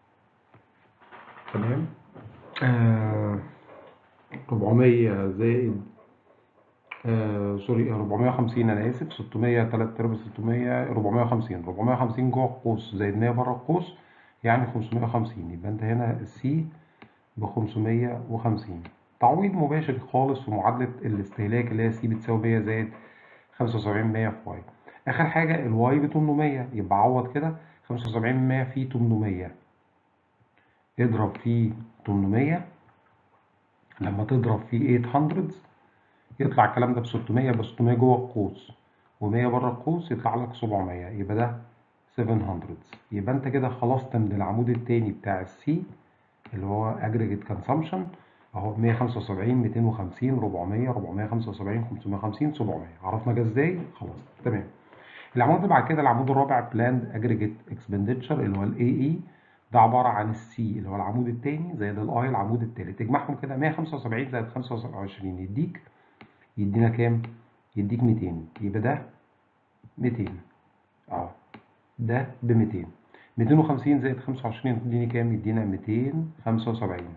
تمام آه 400 زائد آه سوري 450 انا اسف 600 3 ارباع 600 450 450 جوه القوس زائد 100 بره القوس يعني 550 يبقى انت هنا السي ب 550 تعويض مباشر خالص في معادله الاستهلاك اللي هي سي بتساوي 100 زائد 75 100 في واي اخر حاجه الواي ب 800 يبقى عوض كده 75 100 في 800 اضرب في 800 لما تضرب في 800 يطلع الكلام ده ب 600 ب 600 جوه القوس و100 بره القوس يطلع لك 700 يبقى ده 700 يبقى انت كده خلصت من العمود التاني بتاع السي اللي هو aggregate consumption اهو 175 250 400 475 550 700 عرفنا جه ازاي خلاص تمام العمود اللي بعد كده العمود الرابع planned aggregate expenditure اللي هو الاي اي ده عباره عن السي اللي هو العمود الثاني زائد الاي العمود الثالث تجمعهم كده 175 زائد 25 يديك يدينا كام يديك 200 يبقى ده 200 اه ده ب 200 250 زائد 25 يديني كام يدينا 275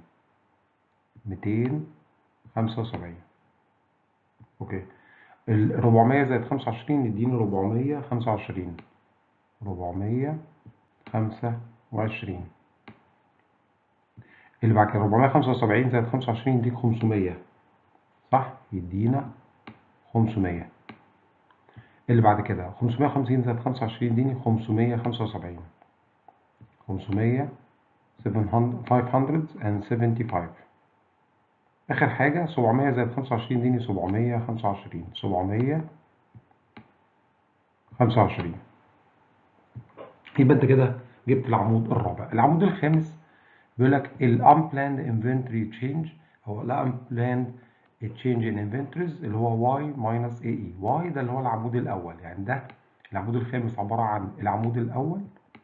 275 اوكي ال 400 زائد 25 يديني 425 425 اللي بعد كده 475 زائد 25 يديك 500 صح يدينا 500 اللي بعد كده 550 زائد 25 يديني 575 500 575 آخر حاجة 700 زائد 25 يديني 725 700 25 يبقى انت كده جبت العمود الرابع العمود الخامس بيقول لك ال unplanned inventory change هو ال unplanned change in inventories اللي هو y minus AE y ده اللي هو العمود الأول يعني ده العمود الخامس عبارة عن العمود الأول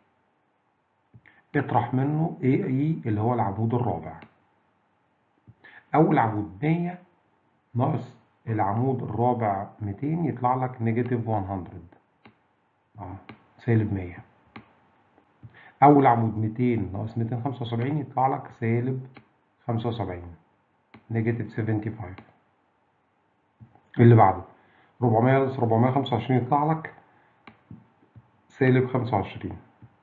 اطرح منه AE اللي هو العمود الرابع أول عمود 100 ناقص العمود الرابع 200 يطلع لك نيجاتيف 100 اه سالب 100 أول عمود 200 ناقص 275 يطلع لك سالب 75 نيجاتيف 75 اللي بعده 400 ناقص 425 يطلع لك سالب 25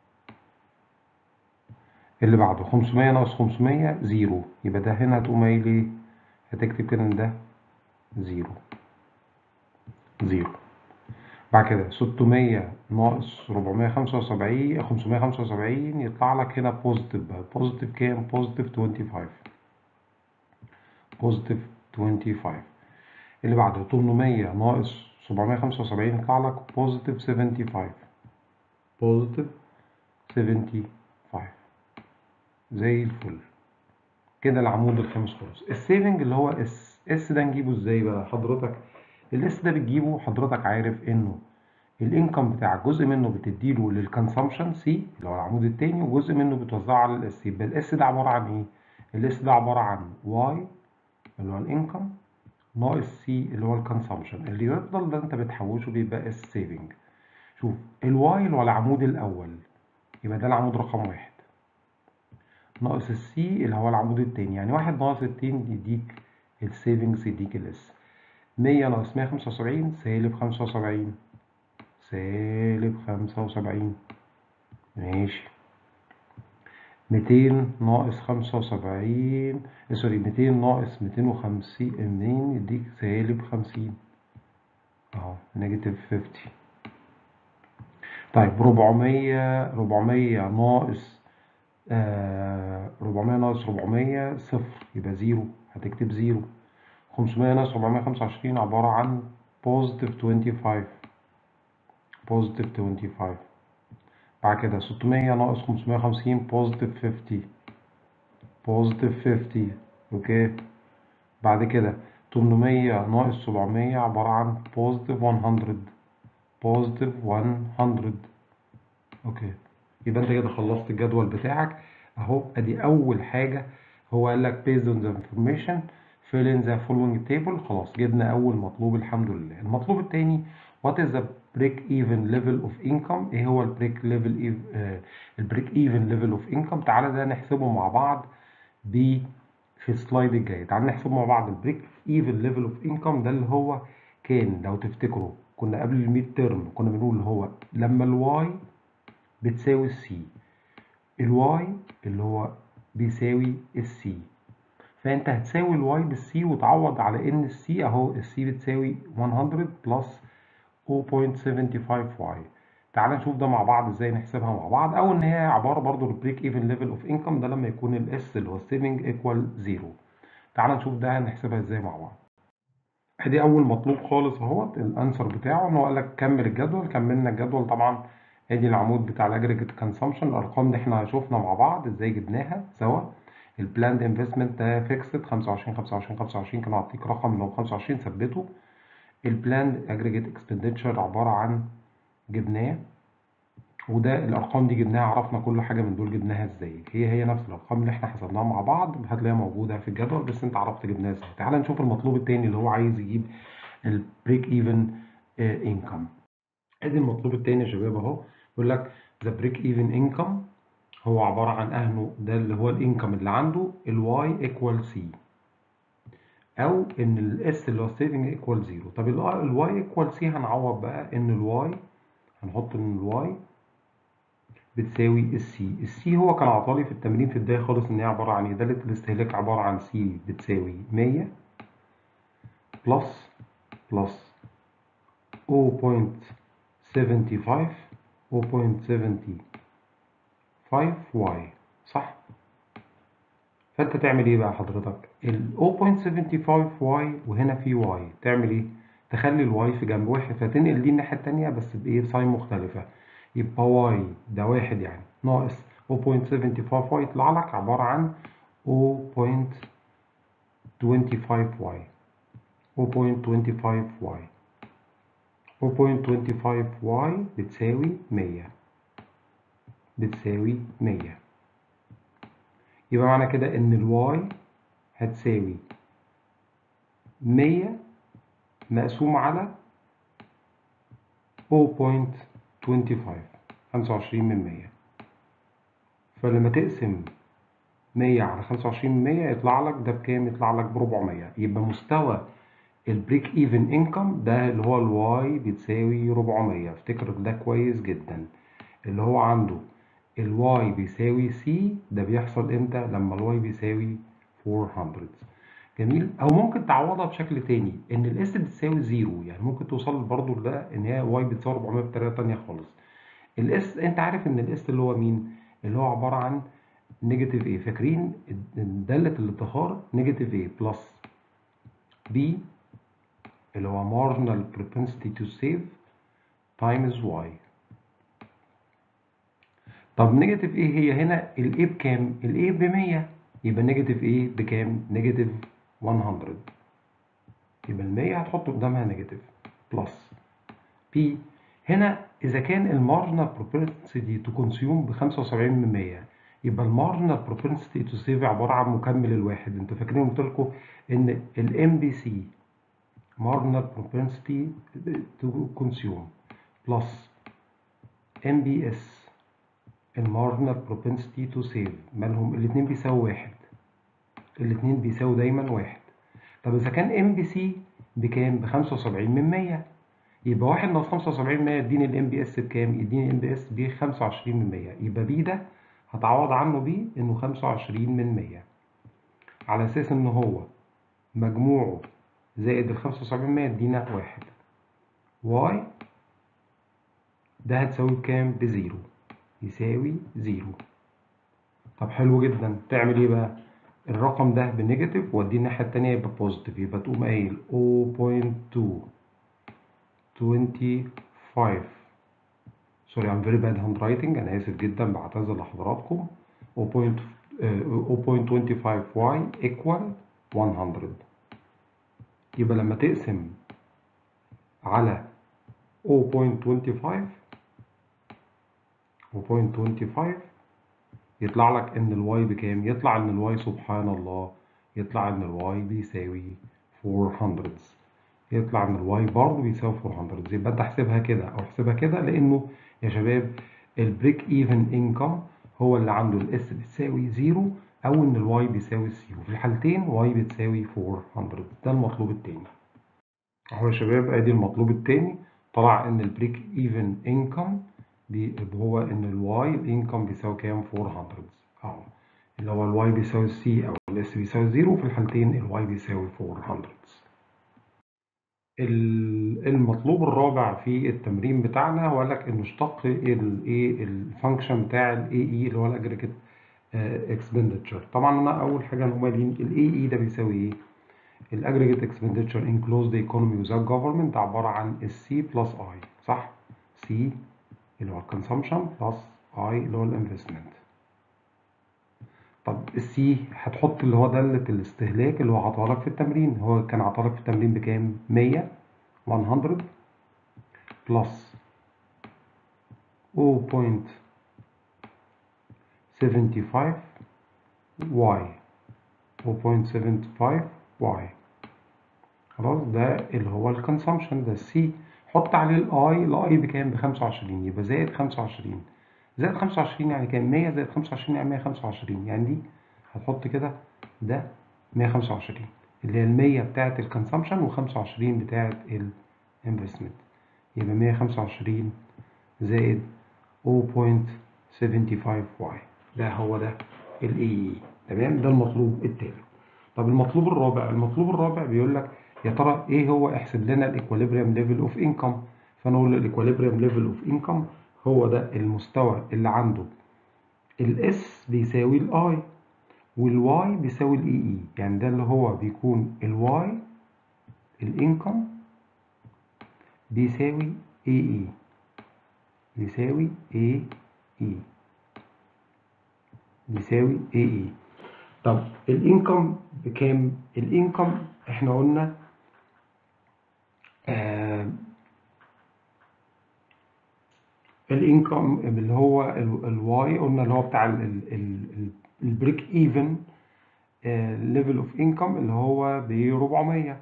اللي بعده 500 ناقص 500 زيرو يبقى ده هنا هتقوم قايل ايه؟ هتكتب كده ان ده زيرو زيرو بعد كده 600 ناقص 475 575 يطلع لك هنا بوزيتيف بقى بوزيتيف كام؟ بوزيتيف 25 بوزيتيف 25 اللي بعده 800 ناقص 775 يطلع لك بوزيتيف 75 بوزيتيف 75 زي الفل كده العمود الخامس خلاص السيفنج اللي هو اس اس ده نجيبه ازاي بقى حضرتك الاس ده بتجيبه حضرتك عارف انه الانكم بتاعك جزء منه بتديله للكونسامشن سي اللي هو العمود التاني وجزء منه بتوزعه على الاس يبقى الاس ده عباره عن ايه الاس ده عباره عن واي اللي هو الانكم ناقص سي اللي هو الكونسامشن اللي يفضل ده انت بتحوشه بيبقى اس سيفنج شوف الواي اللي هو العمود الاول يبقى ده العمود رقم واحد ناقص السي اللي هو العمود التاني يعني واحد ناقص اتنين يديك السيفنجز يديك الاس مية ناقص مية خمسة وسبعين سالب خمسة وسبعين سالب خمسة وسبعين ماشي ميتين ناقص خمسة وسبعين سوري ميتين ناقص ميتين وخمسين منين يديك سالب خمسين اهو نيجاتيف فيفتي طيب ربعمية ربعمية ناقص آه ربعمية ناقص ربعمية صفر يبقى زيرو هتكتب زيرو خمسمية ناقص ربعمية خمسة وعشرين عبارة عن بوزيتيف توينتي فايف بوزيتيف توينتي فايف بعد كده ستمية ناقص خمسمية وخمسين بوزيتيف فيفتي بوزيتيف فيفتي اوكي بعد كده تمنمية ناقص سبعمية عبارة عن بوزيتيف ون هندرد بوزيتيف ون هندرد اوكي يبقى انت كده خلصت الجدول بتاعك اهو ادي اول حاجة هو قال لك based on the information fill in the following table خلاص جبنا اول مطلوب الحمد لله المطلوب التاني what is the break even level of income ايه هو البريك ليفل البريك even level of income تعالى ده نحسبه مع بعض ب في السلايد الجاي تعالى نحسبه مع بعض البريك even level of income ده اللي هو كان لو تفتكروا كنا قبل الميد ترم كنا بنقول اللي هو لما الواي بتساوي السي الواي اللي هو بيساوي السي فانت هتساوي الواي بالسي وتعوض على ان السي اهو السي بتساوي 100 بلس 0.75 واي تعال نشوف ده مع بعض ازاي نحسبها مع بعض او ان هي عباره برضو البريك ايفن ليفل اوف انكم ده لما يكون الاس اللي هو السيفنج ايكوال زيرو تعال نشوف ده هنحسبها ازاي مع بعض ادي اول مطلوب خالص اهوت الانسر بتاعه ان هو قال لك كمل الجدول كملنا الجدول طبعا ادي العمود بتاع الاجريجيت كونسامشن الارقام دي احنا شفنا مع بعض ازاي جبناها سوا البلاند انفستمنت ده فيكسد 25 25 25 كانوا هعطيك رقم لو 25 ثبته البلاند اجريجيت اكسبندتشر عباره عن جبناه وده الارقام دي جبناها عرفنا كل حاجه من دول جبناها ازاي هي هي نفس الارقام اللي احنا حسبناها مع بعض هتلاقيها موجوده في الجدول بس انت عرفت جبناها ازاي تعال نشوف المطلوب التاني اللي هو عايز يجيب البريك ايفن انكم ادي المطلوب التاني يا شباب اهو بيقول لك ذا بريك ايفن انكم هو عباره عن اهنه ده اللي هو الانكم اللي عنده الواي ايكوال سي او ان الاس اللي هو السيفنج ايكوال زيرو طب الواي ايكوال سي هنعوض بقى ان الواي هنحط ان الواي بتساوي السي السي هو كان عطالي في التمرين في البدايه خالص ان هي عباره عن ايه داله الاستهلاك عباره عن سي بتساوي 100 بلس بلس 0.75 0.75 واي صح فانت تعمل ايه بقى حضرتك ال 0.75 واي وهنا في واي تعمل ايه تخلي الواي في جنب واحد فتنقل دي الناحية التانية بس بإيه بساين مختلفة يبقى واي ده واحد يعني ناقص 0.75 واي يطلع لك عبارة عن 0.25 واي 0.25 واي 0.25 واي بتساوي 100 بتساوي 100 يبقى معنى كده ان الواي هتساوي 100 مقسوم على 0.25 25 من 100 فلما تقسم 100 على 25 من 100 يطلع لك ده بكام؟ يطلع لك ب 400 يبقى مستوى البريك ايفن انكم ده اللي هو الواي بتساوي 400 افتكر ده كويس جدا اللي هو عنده الواي بيساوي سي ده بيحصل امتى لما الواي بيساوي 400 جميل او ممكن تعوضها بشكل تاني ان الاس بتساوي زيرو يعني ممكن توصل برضو لده ان هي واي بتساوي 400 بطريقه تانيه خالص الاس انت عارف ان الاس اللي هو مين اللي هو عباره عن نيجاتيف ايه فاكرين داله الادخار نيجاتيف ايه بلس بي اللي هو marginal propensity to save times y طب نيجاتيف ايه هي هنا الايه بكام الايه ب 100 يبقى نيجاتيف ايه بكام نيجاتيف 100 يبقى ال 100 هتحط قدامها نيجاتيف بلس بي هنا اذا كان المارجنال propensity to consume ب 75 من 100 يبقى المارجنال propensity to save عباره عن مكمل الواحد انتوا فاكرين قلت لكم ان الام بي سي marginal propensity to consume plus MBS المارجنال propensity to save مالهم الاتنين بيساوي واحد الاتنين بيساوي دايما واحد طب إذا كان MBC بكام؟ بخمسة وسبعين من مية يبقى واحد ناقص خمسة وسبعين من مية يديني الام بي اس بكام؟ يديني الام بي اس بخمسة وعشرين من مية يبقى بي ده هتعوض عنه بيه إنه خمسة وعشرين من مية على أساس إن هو مجموعه زائد ال 75 يدينا واحد واي ده هتساوي بكام؟ بزيرو يساوي زيرو طب حلو جدا تعمل ايه بقى؟ الرقم ده بنيجاتيف واديه الناحية التانية يبقى بوزيتيف يبقى تقوم قايل 0.225 سوري I'm very bad handwriting أنا آسف جدا بعتذر لحضراتكم 0.25y equal 100 يبقى لما تقسم على 0.25 0.25 يطلع لك ان الواي بكام يطلع ان الواي سبحان الله يطلع ان الواي بيساوي 400 يطلع ان الواي برضه بيساوي 400 يبقى انت احسبها كده او احسبها كده لانه يا شباب البريك ايفن انكم هو اللي عنده الاس بتساوي زيرو او ان الواي بيساوي زيرو في الحالتين واي بتساوي 400 ده المطلوب التاني اهو يا شباب ادي المطلوب التاني طلع ان البريك ايفن انكم هو ان الواي الانكم بيساوي كام 400 اهو اللي هو الواي بيساوي سي او الاس بيساوي زيرو في الحالتين الواي بيساوي 400 المطلوب الرابع في التمرين بتاعنا هو قال لك ان اشتق الايه الفانكشن بتاع الاي اي اللي هو الاجريجيت اكسبندتشر طبعا انا اول حاجه هم قايلين الاي اي ده بيساوي ايه الاجريجيت اكسبندتشر ان كلوزد ايكونومي وذات جفرمنت عباره عن السي بلس اي صح سي اللي هو الكونسومشن بلس اي اللي هو الانفستمنت طب السي هتحط اللي هو دالة الاستهلاك اللي هو عطاها لك في التمرين هو كان عطاها لك في التمرين بكام 100 100 بلس 0.75 y 0.75 y خلاص ده اللي هو الكونسومشن ده السي حط عليه الاي الاي بكام ب 25 يبقى زائد 25 زائد 25 يعني كام 100 زائد 25 يعني 125 يعني دي هتحط كده ده 125 اللي هي ال 100 بتاعت الكونسومشن و25 بتاعت الانفستمنت يبقى 125 زائد 0.75 واي ده هو ده الاي تمام ده المطلوب التالت طب المطلوب الرابع المطلوب الرابع بيقول لك يا ترى ايه هو احسب لنا الايكوليبريم ليفل اوف انكم فنقول الايكوليبريم ليفل اوف انكم هو ده المستوى اللي عنده الاس بيساوي الاي والواي بيساوي الاي اي يعني ده اللي هو بيكون الواي الانكم بيساوي AE بيساوي AE بيساوي AE طب الانكم بكام؟ الانكم احنا قلنا آه الانكم اللي هو الواي قلنا اللي هو بتاع البريك ايفن ليفل اوف انكم اللي هو ب 400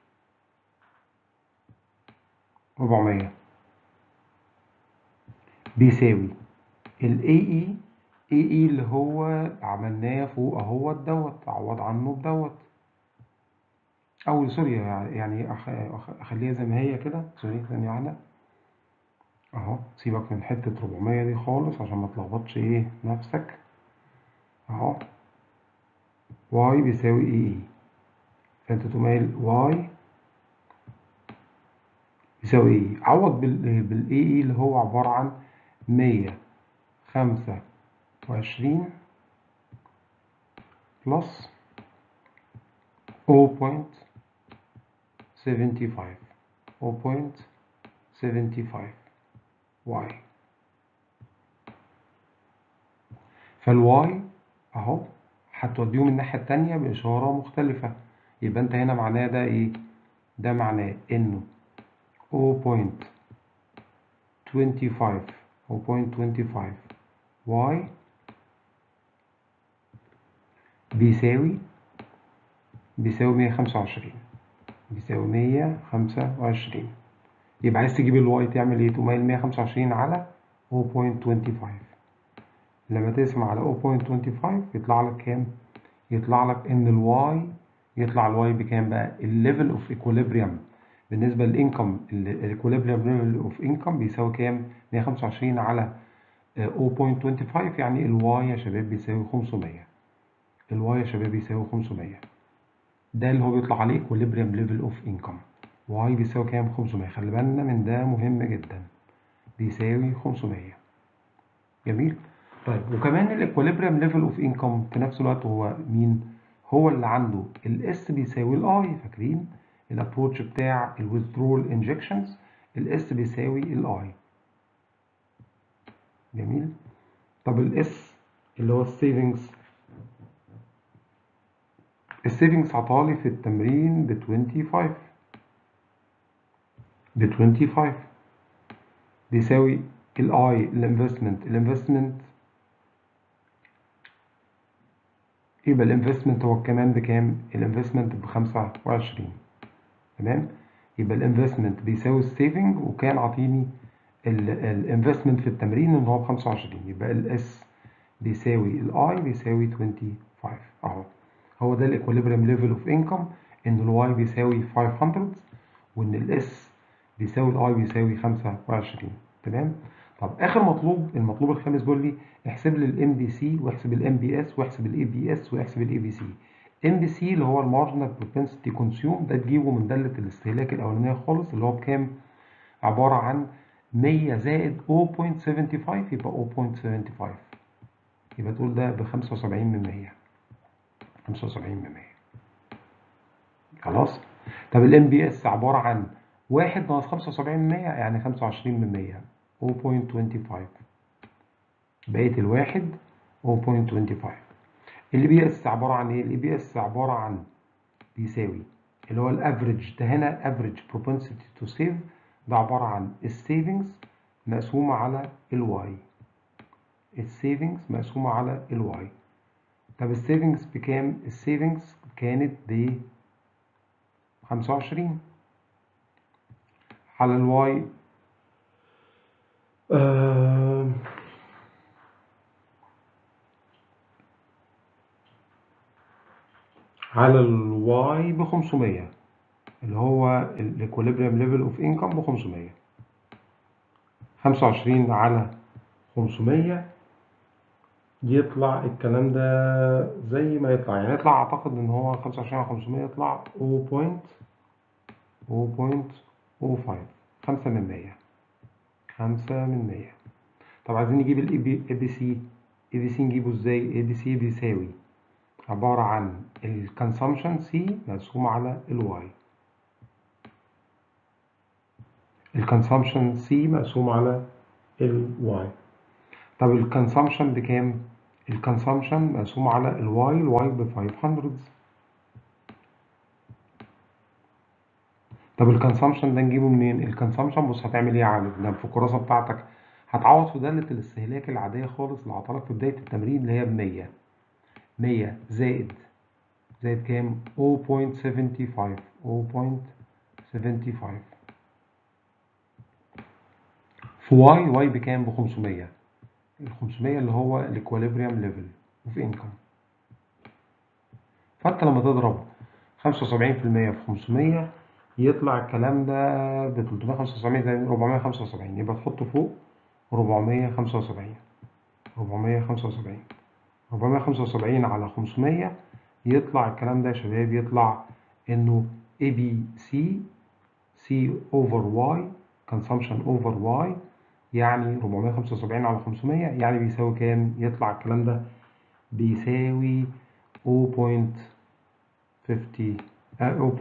400 بيساوي ال AE AE اللي هو عملناه فوق اهوت دوت عوض عنه بدوت او سوري يعني أخ... اخليها زي ما هي كده سوري ثانية واحدة اهو سيبك من حتة 400 دي خالص عشان ما تلخبطش ايه نفسك اهو y بيساوي اي اي فانت تقوم قايل y يساوي ايه عوض بال بالاي اي اللي هو عبارة عن 125 بلس 0.75 0.75 y فالواي اهو هتوديهم الناحية التانية بإشارة مختلفة يبقى انت هنا معناه ده ايه ده معناه انه 0.25 0.25 y بيساوي بيساوي 125 بيساوي 125 يبقى عايز تجيب الواي تعمل ايه تقوم قايل 125 على 0.25 لما تقسم على 0.25 يطلع لك كام يطلع لك ان الواي يطلع الواي بكام بقى الليفل اوف ايكوليبريم بالنسبه للانكم الايكوليبريم ليفل اوف انكم بيساوي كام 125 على 0.25 يعني الواي يا شباب بيساوي 500 الواي يا شباب بيساوي 500 ده اللي هو بيطلع عليه ايكوليبريم ليفل اوف انكم واي بيساوي كام 500 خلي بالنا من ده مهم جدا بيساوي 500 جميل طيب وكمان الايكوليبريم ليفل اوف انكم في نفس الوقت هو مين هو اللي عنده الاس بيساوي الاي فاكرين الابروتش بتاع الويذرول انجكشنز الاس بيساوي الاي جميل طب الاس اللي هو السيفنجز السيفنجز عطالي في التمرين ب 25 ب 25 بيساوي الاي الانفستمنت الانفستمنت يبقى الانفستمنت هو كمان بكام الانفستمنت ب 25 تمام يبقى الانفستمنت بيساوي السيفنج وكان عاطيني الانفستمنت في التمرين ان هو ب 25 يبقى الاس بيساوي الاي بيساوي 25 اهو هو ده الايكوليبريم ليفل اوف انكم ان الواي بيساوي 500 وان الاس بيساوي الاي بيساوي 25 تمام طب اخر مطلوب المطلوب الخامس بيقول لي احسب لي الام بي سي واحسب الام بي اس واحسب الاي بي اس واحسب الاي بي سي ام بي سي اللي هو المارجنال بروبنسيتي كونسيوم ده تجيبه من داله الاستهلاك الاولانيه خالص اللي هو بكام عباره عن 100 زائد 0.75 يبقى 0.75 يبقى تقول ده ب 75 من 100 75 من 100 خلاص طب الام بي اس عباره عن 1 ناقص 75 من 100 يعني 25 من 100 0.25 بقية الواحد 0.25 اللي بي اس عبارة عن ايه؟ اللي بي اس عبارة عن بيساوي اللي هو الافريج ده هنا افريج propensity to save ده عبارة عن السيفنجز مقسومة على الواي السيفنجز مقسومة على الواي طب السيفنجز بكام؟ السيفنجز كانت ب 25 على الواي آه على الواي ب 500 اللي هو الايكوليبريم ليفل اوف انكم ب 500 25 على 500 يطلع الكلام ده زي ما يطلع يعني يطلع اعتقد ان هو 25 على 500 يطلع 0.0.05 5 من 100 5 من 100 طب عايزين نجيب الاي بي سي اي بي سي نجيبه ازاي اي بي سي بيساوي عبارة عن الكونسومشن سي مقسوم على الواي الكونسامشن سي مقسوم على الواي طب الكونسامشن بكام الكونسامشن مقسوم على الواي الواي ب 500 طب الكونسامشن ده نجيبه منين الكونسامشن بص هتعمل ايه يا علي ده في الكراسه بتاعتك هتعوض في داله الاستهلاك العاديه خالص اللي عطالك في بدايه التمرين اللي هي ب 100 100 زائد زائد كام 0.75 0.75 في واي واي بكام ب 500 ال 500 اللي هو الاكواليبريم ليفل اوف انكم فانت لما تضرب 75% في 500 يطلع الكلام ده ب 375 زي 475 يبقى تحط فوق 475 475 475 على 500 يطلع الكلام ده يا شباب يطلع انه اي بي سي سي اوفر واي consumption اوفر واي يعني 475 على 500 يعني بيساوي كام يطلع الكلام ده بيساوي 0.50 آه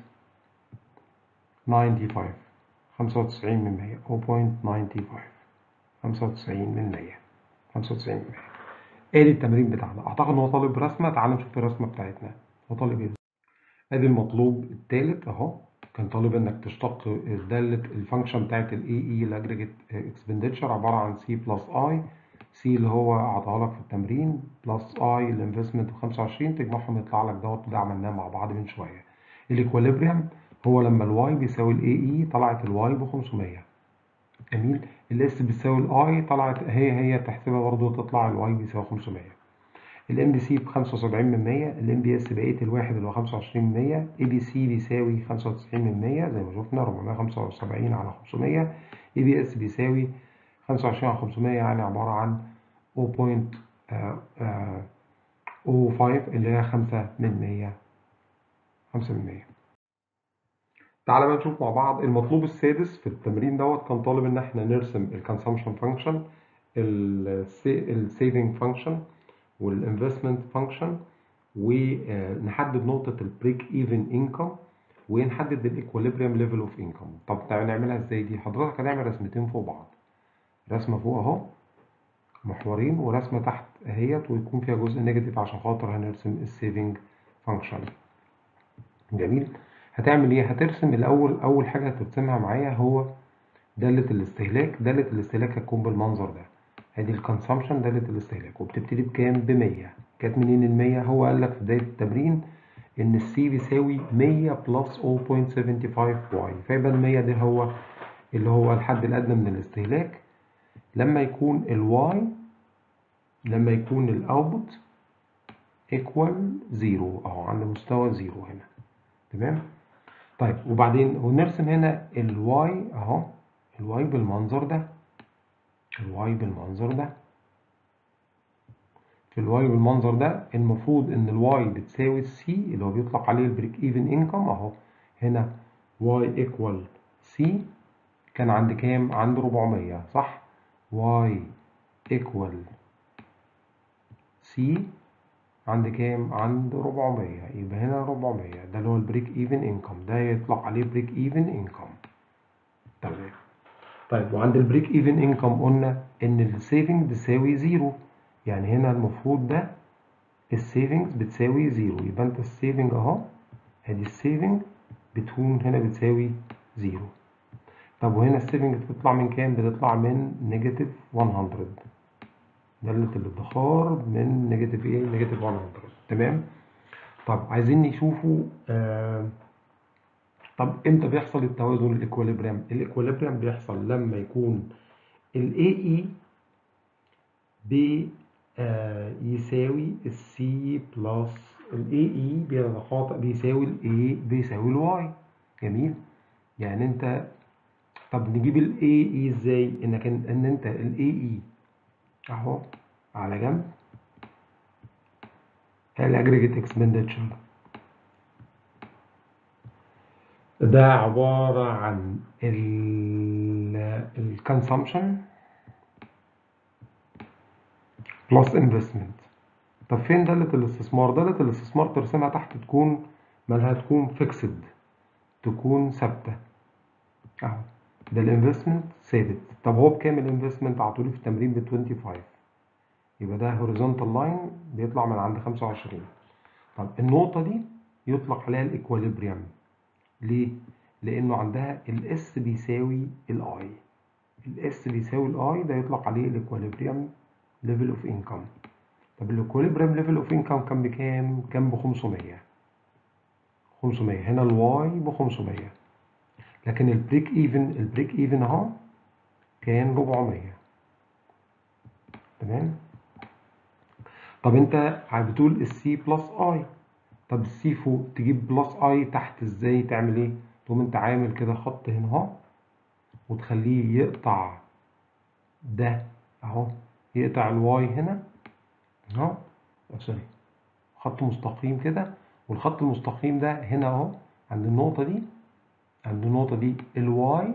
0.95 95 من 100 0.95 95 من 100 95 من 100 ادي التمرين بتاعنا اعتقد ان هو طالب رسمه تعال نشوف الرسمه بتاعتنا هو طالب ايه ادي المطلوب الثالث اهو كان طالب انك تشتق داله الفانكشن بتاعت الاي اي الاجريجيت اكسبندتشر عباره عن سي بلس اي سي اللي هو عطاها لك في التمرين بلس اي الانفستمنت ب 25 تجمعهم يطلع لك دوت وده عملناه مع بعض من شويه الايكوليبريم هو لما الواي بيساوي الاي اي طلعت الواي ب 500 جميل الاس بتساوي الاي طلعت هي هي تحسبها برضه تطلع الواي بيساوي 500 الام بي سي ب 75 من 100 الام بي اس بقيه الواحد اللي هو 25 من 100 اي بي سي بيساوي 95 من 100 زي ما شفنا 475 على 500 اي بي اس بيساوي 25 على 500 يعني عباره عن 0.05 اللي هي 5 من 100 5 من 100 تعالى بقى نشوف مع بعض المطلوب السادس في التمرين دوت كان طالب ان احنا نرسم الكونسامشن فانكشن السيفنج فانكشن والانفستمنت فانكشن ونحدد نقطة البريك ايفن انكم ونحدد الايكوليبريم ليفل اوف انكم طب نعملها ازاي دي حضرتك هتعمل رسمتين فوق بعض رسمة فوق اهو محورين ورسمة تحت اهيت ويكون فيها جزء نيجاتيف عشان خاطر هنرسم السيفنج فانكشن جميل هتعمل ايه هترسم الاول اول حاجة هترسمها معايا هو دالة الاستهلاك دالة الاستهلاك هتكون بالمنظر ده ادي الكونسامشن دالة الاستهلاك وبتبتدي بكام ب 100 كانت منين ال 100 هو قال لك في بداية التمرين ان السي بيساوي 100 بلس 0.75 واي فيبقى ال 100 ده هو اللي هو الحد الادنى من الاستهلاك لما يكون الواي لما يكون الاوتبوت ايكوال زيرو اهو عند مستوى زيرو هنا تمام طيب وبعدين ونرسم هنا الواي اهو الواي بالمنظر ده الواي بالمنظر ده في الواي بالمنظر ده المفروض ان الواي بتساوي السي اللي هو بيطلق عليه البريك ايفن انكم اهو هنا واي ايكوال سي كان عند كام عند 400 صح واي ايكوال سي عند كام عند 400 يبقى هنا 400 ده اللي هو البريك ايفن انكم ده يطلق عليه بريك ايفن انكم تمام طيب وعند البريك ايفن انكم قلنا ان السيفنج بتساوي زيرو يعني هنا المفروض ده السيفنجز بتساوي زيرو يبقى انت السيفنج اهو ادي السيفنج بتكون هنا بتساوي زيرو طب وهنا السيفنج بتطلع من كام بتطلع من نيجاتيف 100 دالة الادخار من نيجاتيف ايه نيجاتيف 100 تمام طب عايزين نشوفوا آه طب امتى بيحصل التوازن الايكوليبريم الايكوليبريم بيحصل لما يكون الاي اي بي آه يساوي السي بلس الاي اي بيتخاطئ بيساوي الاي بيساوي الواي جميل يعني انت طب نجيب الاي اي ازاي انك ان انت الاي اي اهو على جنب الاجريجيت اكسبندتشر ده عبارة عن الكونسامشن بلس انفستمنت طب فين دالة الاستثمار؟ دالة الاستثمار ترسمها تحت تكون مالها تكون فيكسد تكون ثابتة اهو ده الانفستمنت ثابت طب هو بكام الانفستمنت عطولي في التمرين ب 25 يبقى ده هوريزونتال لاين بيطلع من عند 25 طب النقطة دي يطلق عليها الايكواليبريم ليه؟ لأنه عندها الاس بيساوي الاي الاس بيساوي الاي ده يطلق عليه الايكواليبريم ليفل اوف انكم طب الايكواليبريم ليفل اوف انكم كان بكام؟ كان ب 500 500 هنا الواي ب 500 لكن البريك ايفن البريك ايفن اهو كان 400 تمام طب انت بتقول السي بلس اي طب السي فوق تجيب بلس اي تحت ازاي تعمل ايه تقوم انت عامل كده خط هنا اهو وتخليه يقطع ده اهو يقطع الواي هنا اهو سوري خط مستقيم كده والخط المستقيم ده هنا اهو عند النقطة دي عند النقطة دي الواي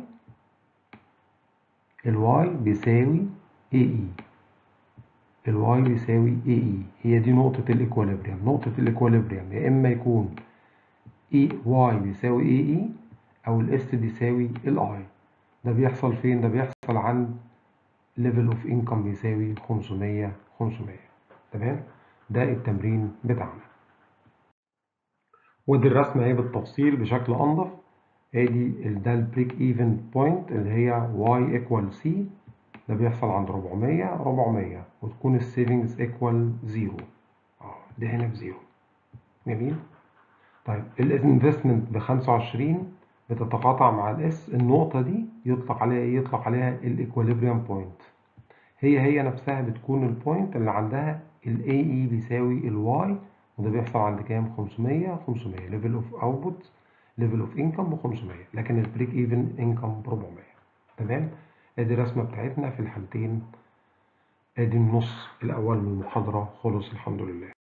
الواي بيساوي اي اي الواي بيساوي اي اي هي دي نقطة الايكواليبريم نقطة الايكواليبريم يا اما يكون اي واي بيساوي اي اي او الاس بيساوي الاي ده بيحصل فين ده بيحصل عند ليفل اوف انكم بيساوي 500 500 تمام ده التمرين بتاعنا ودي الرسمة اهي بالتفصيل بشكل انضف ادي ده البريك ايفن بوينت اللي هي y equal c ده بيحصل عند 400 400 وتكون السيفنجز ايكوال 0 اه ده هنا بزيرو جميل طيب الانفستمنت ب 25 بتتقاطع مع الاس النقطة دي يطلق عليها ايه يطلق عليها الايكواليبريم بوينت هي هي نفسها بتكون البوينت اللي عندها الاي اي بيساوي الواي وده بيحصل عند كام 500 500 ليفل اوف اوتبوت ليفل اوف انكم ب 500 لكن البريك ايفن انكم ب 400 تمام ادي الرسمه بتاعتنا في الحالتين ادي النص الاول من المحاضره خلص الحمد لله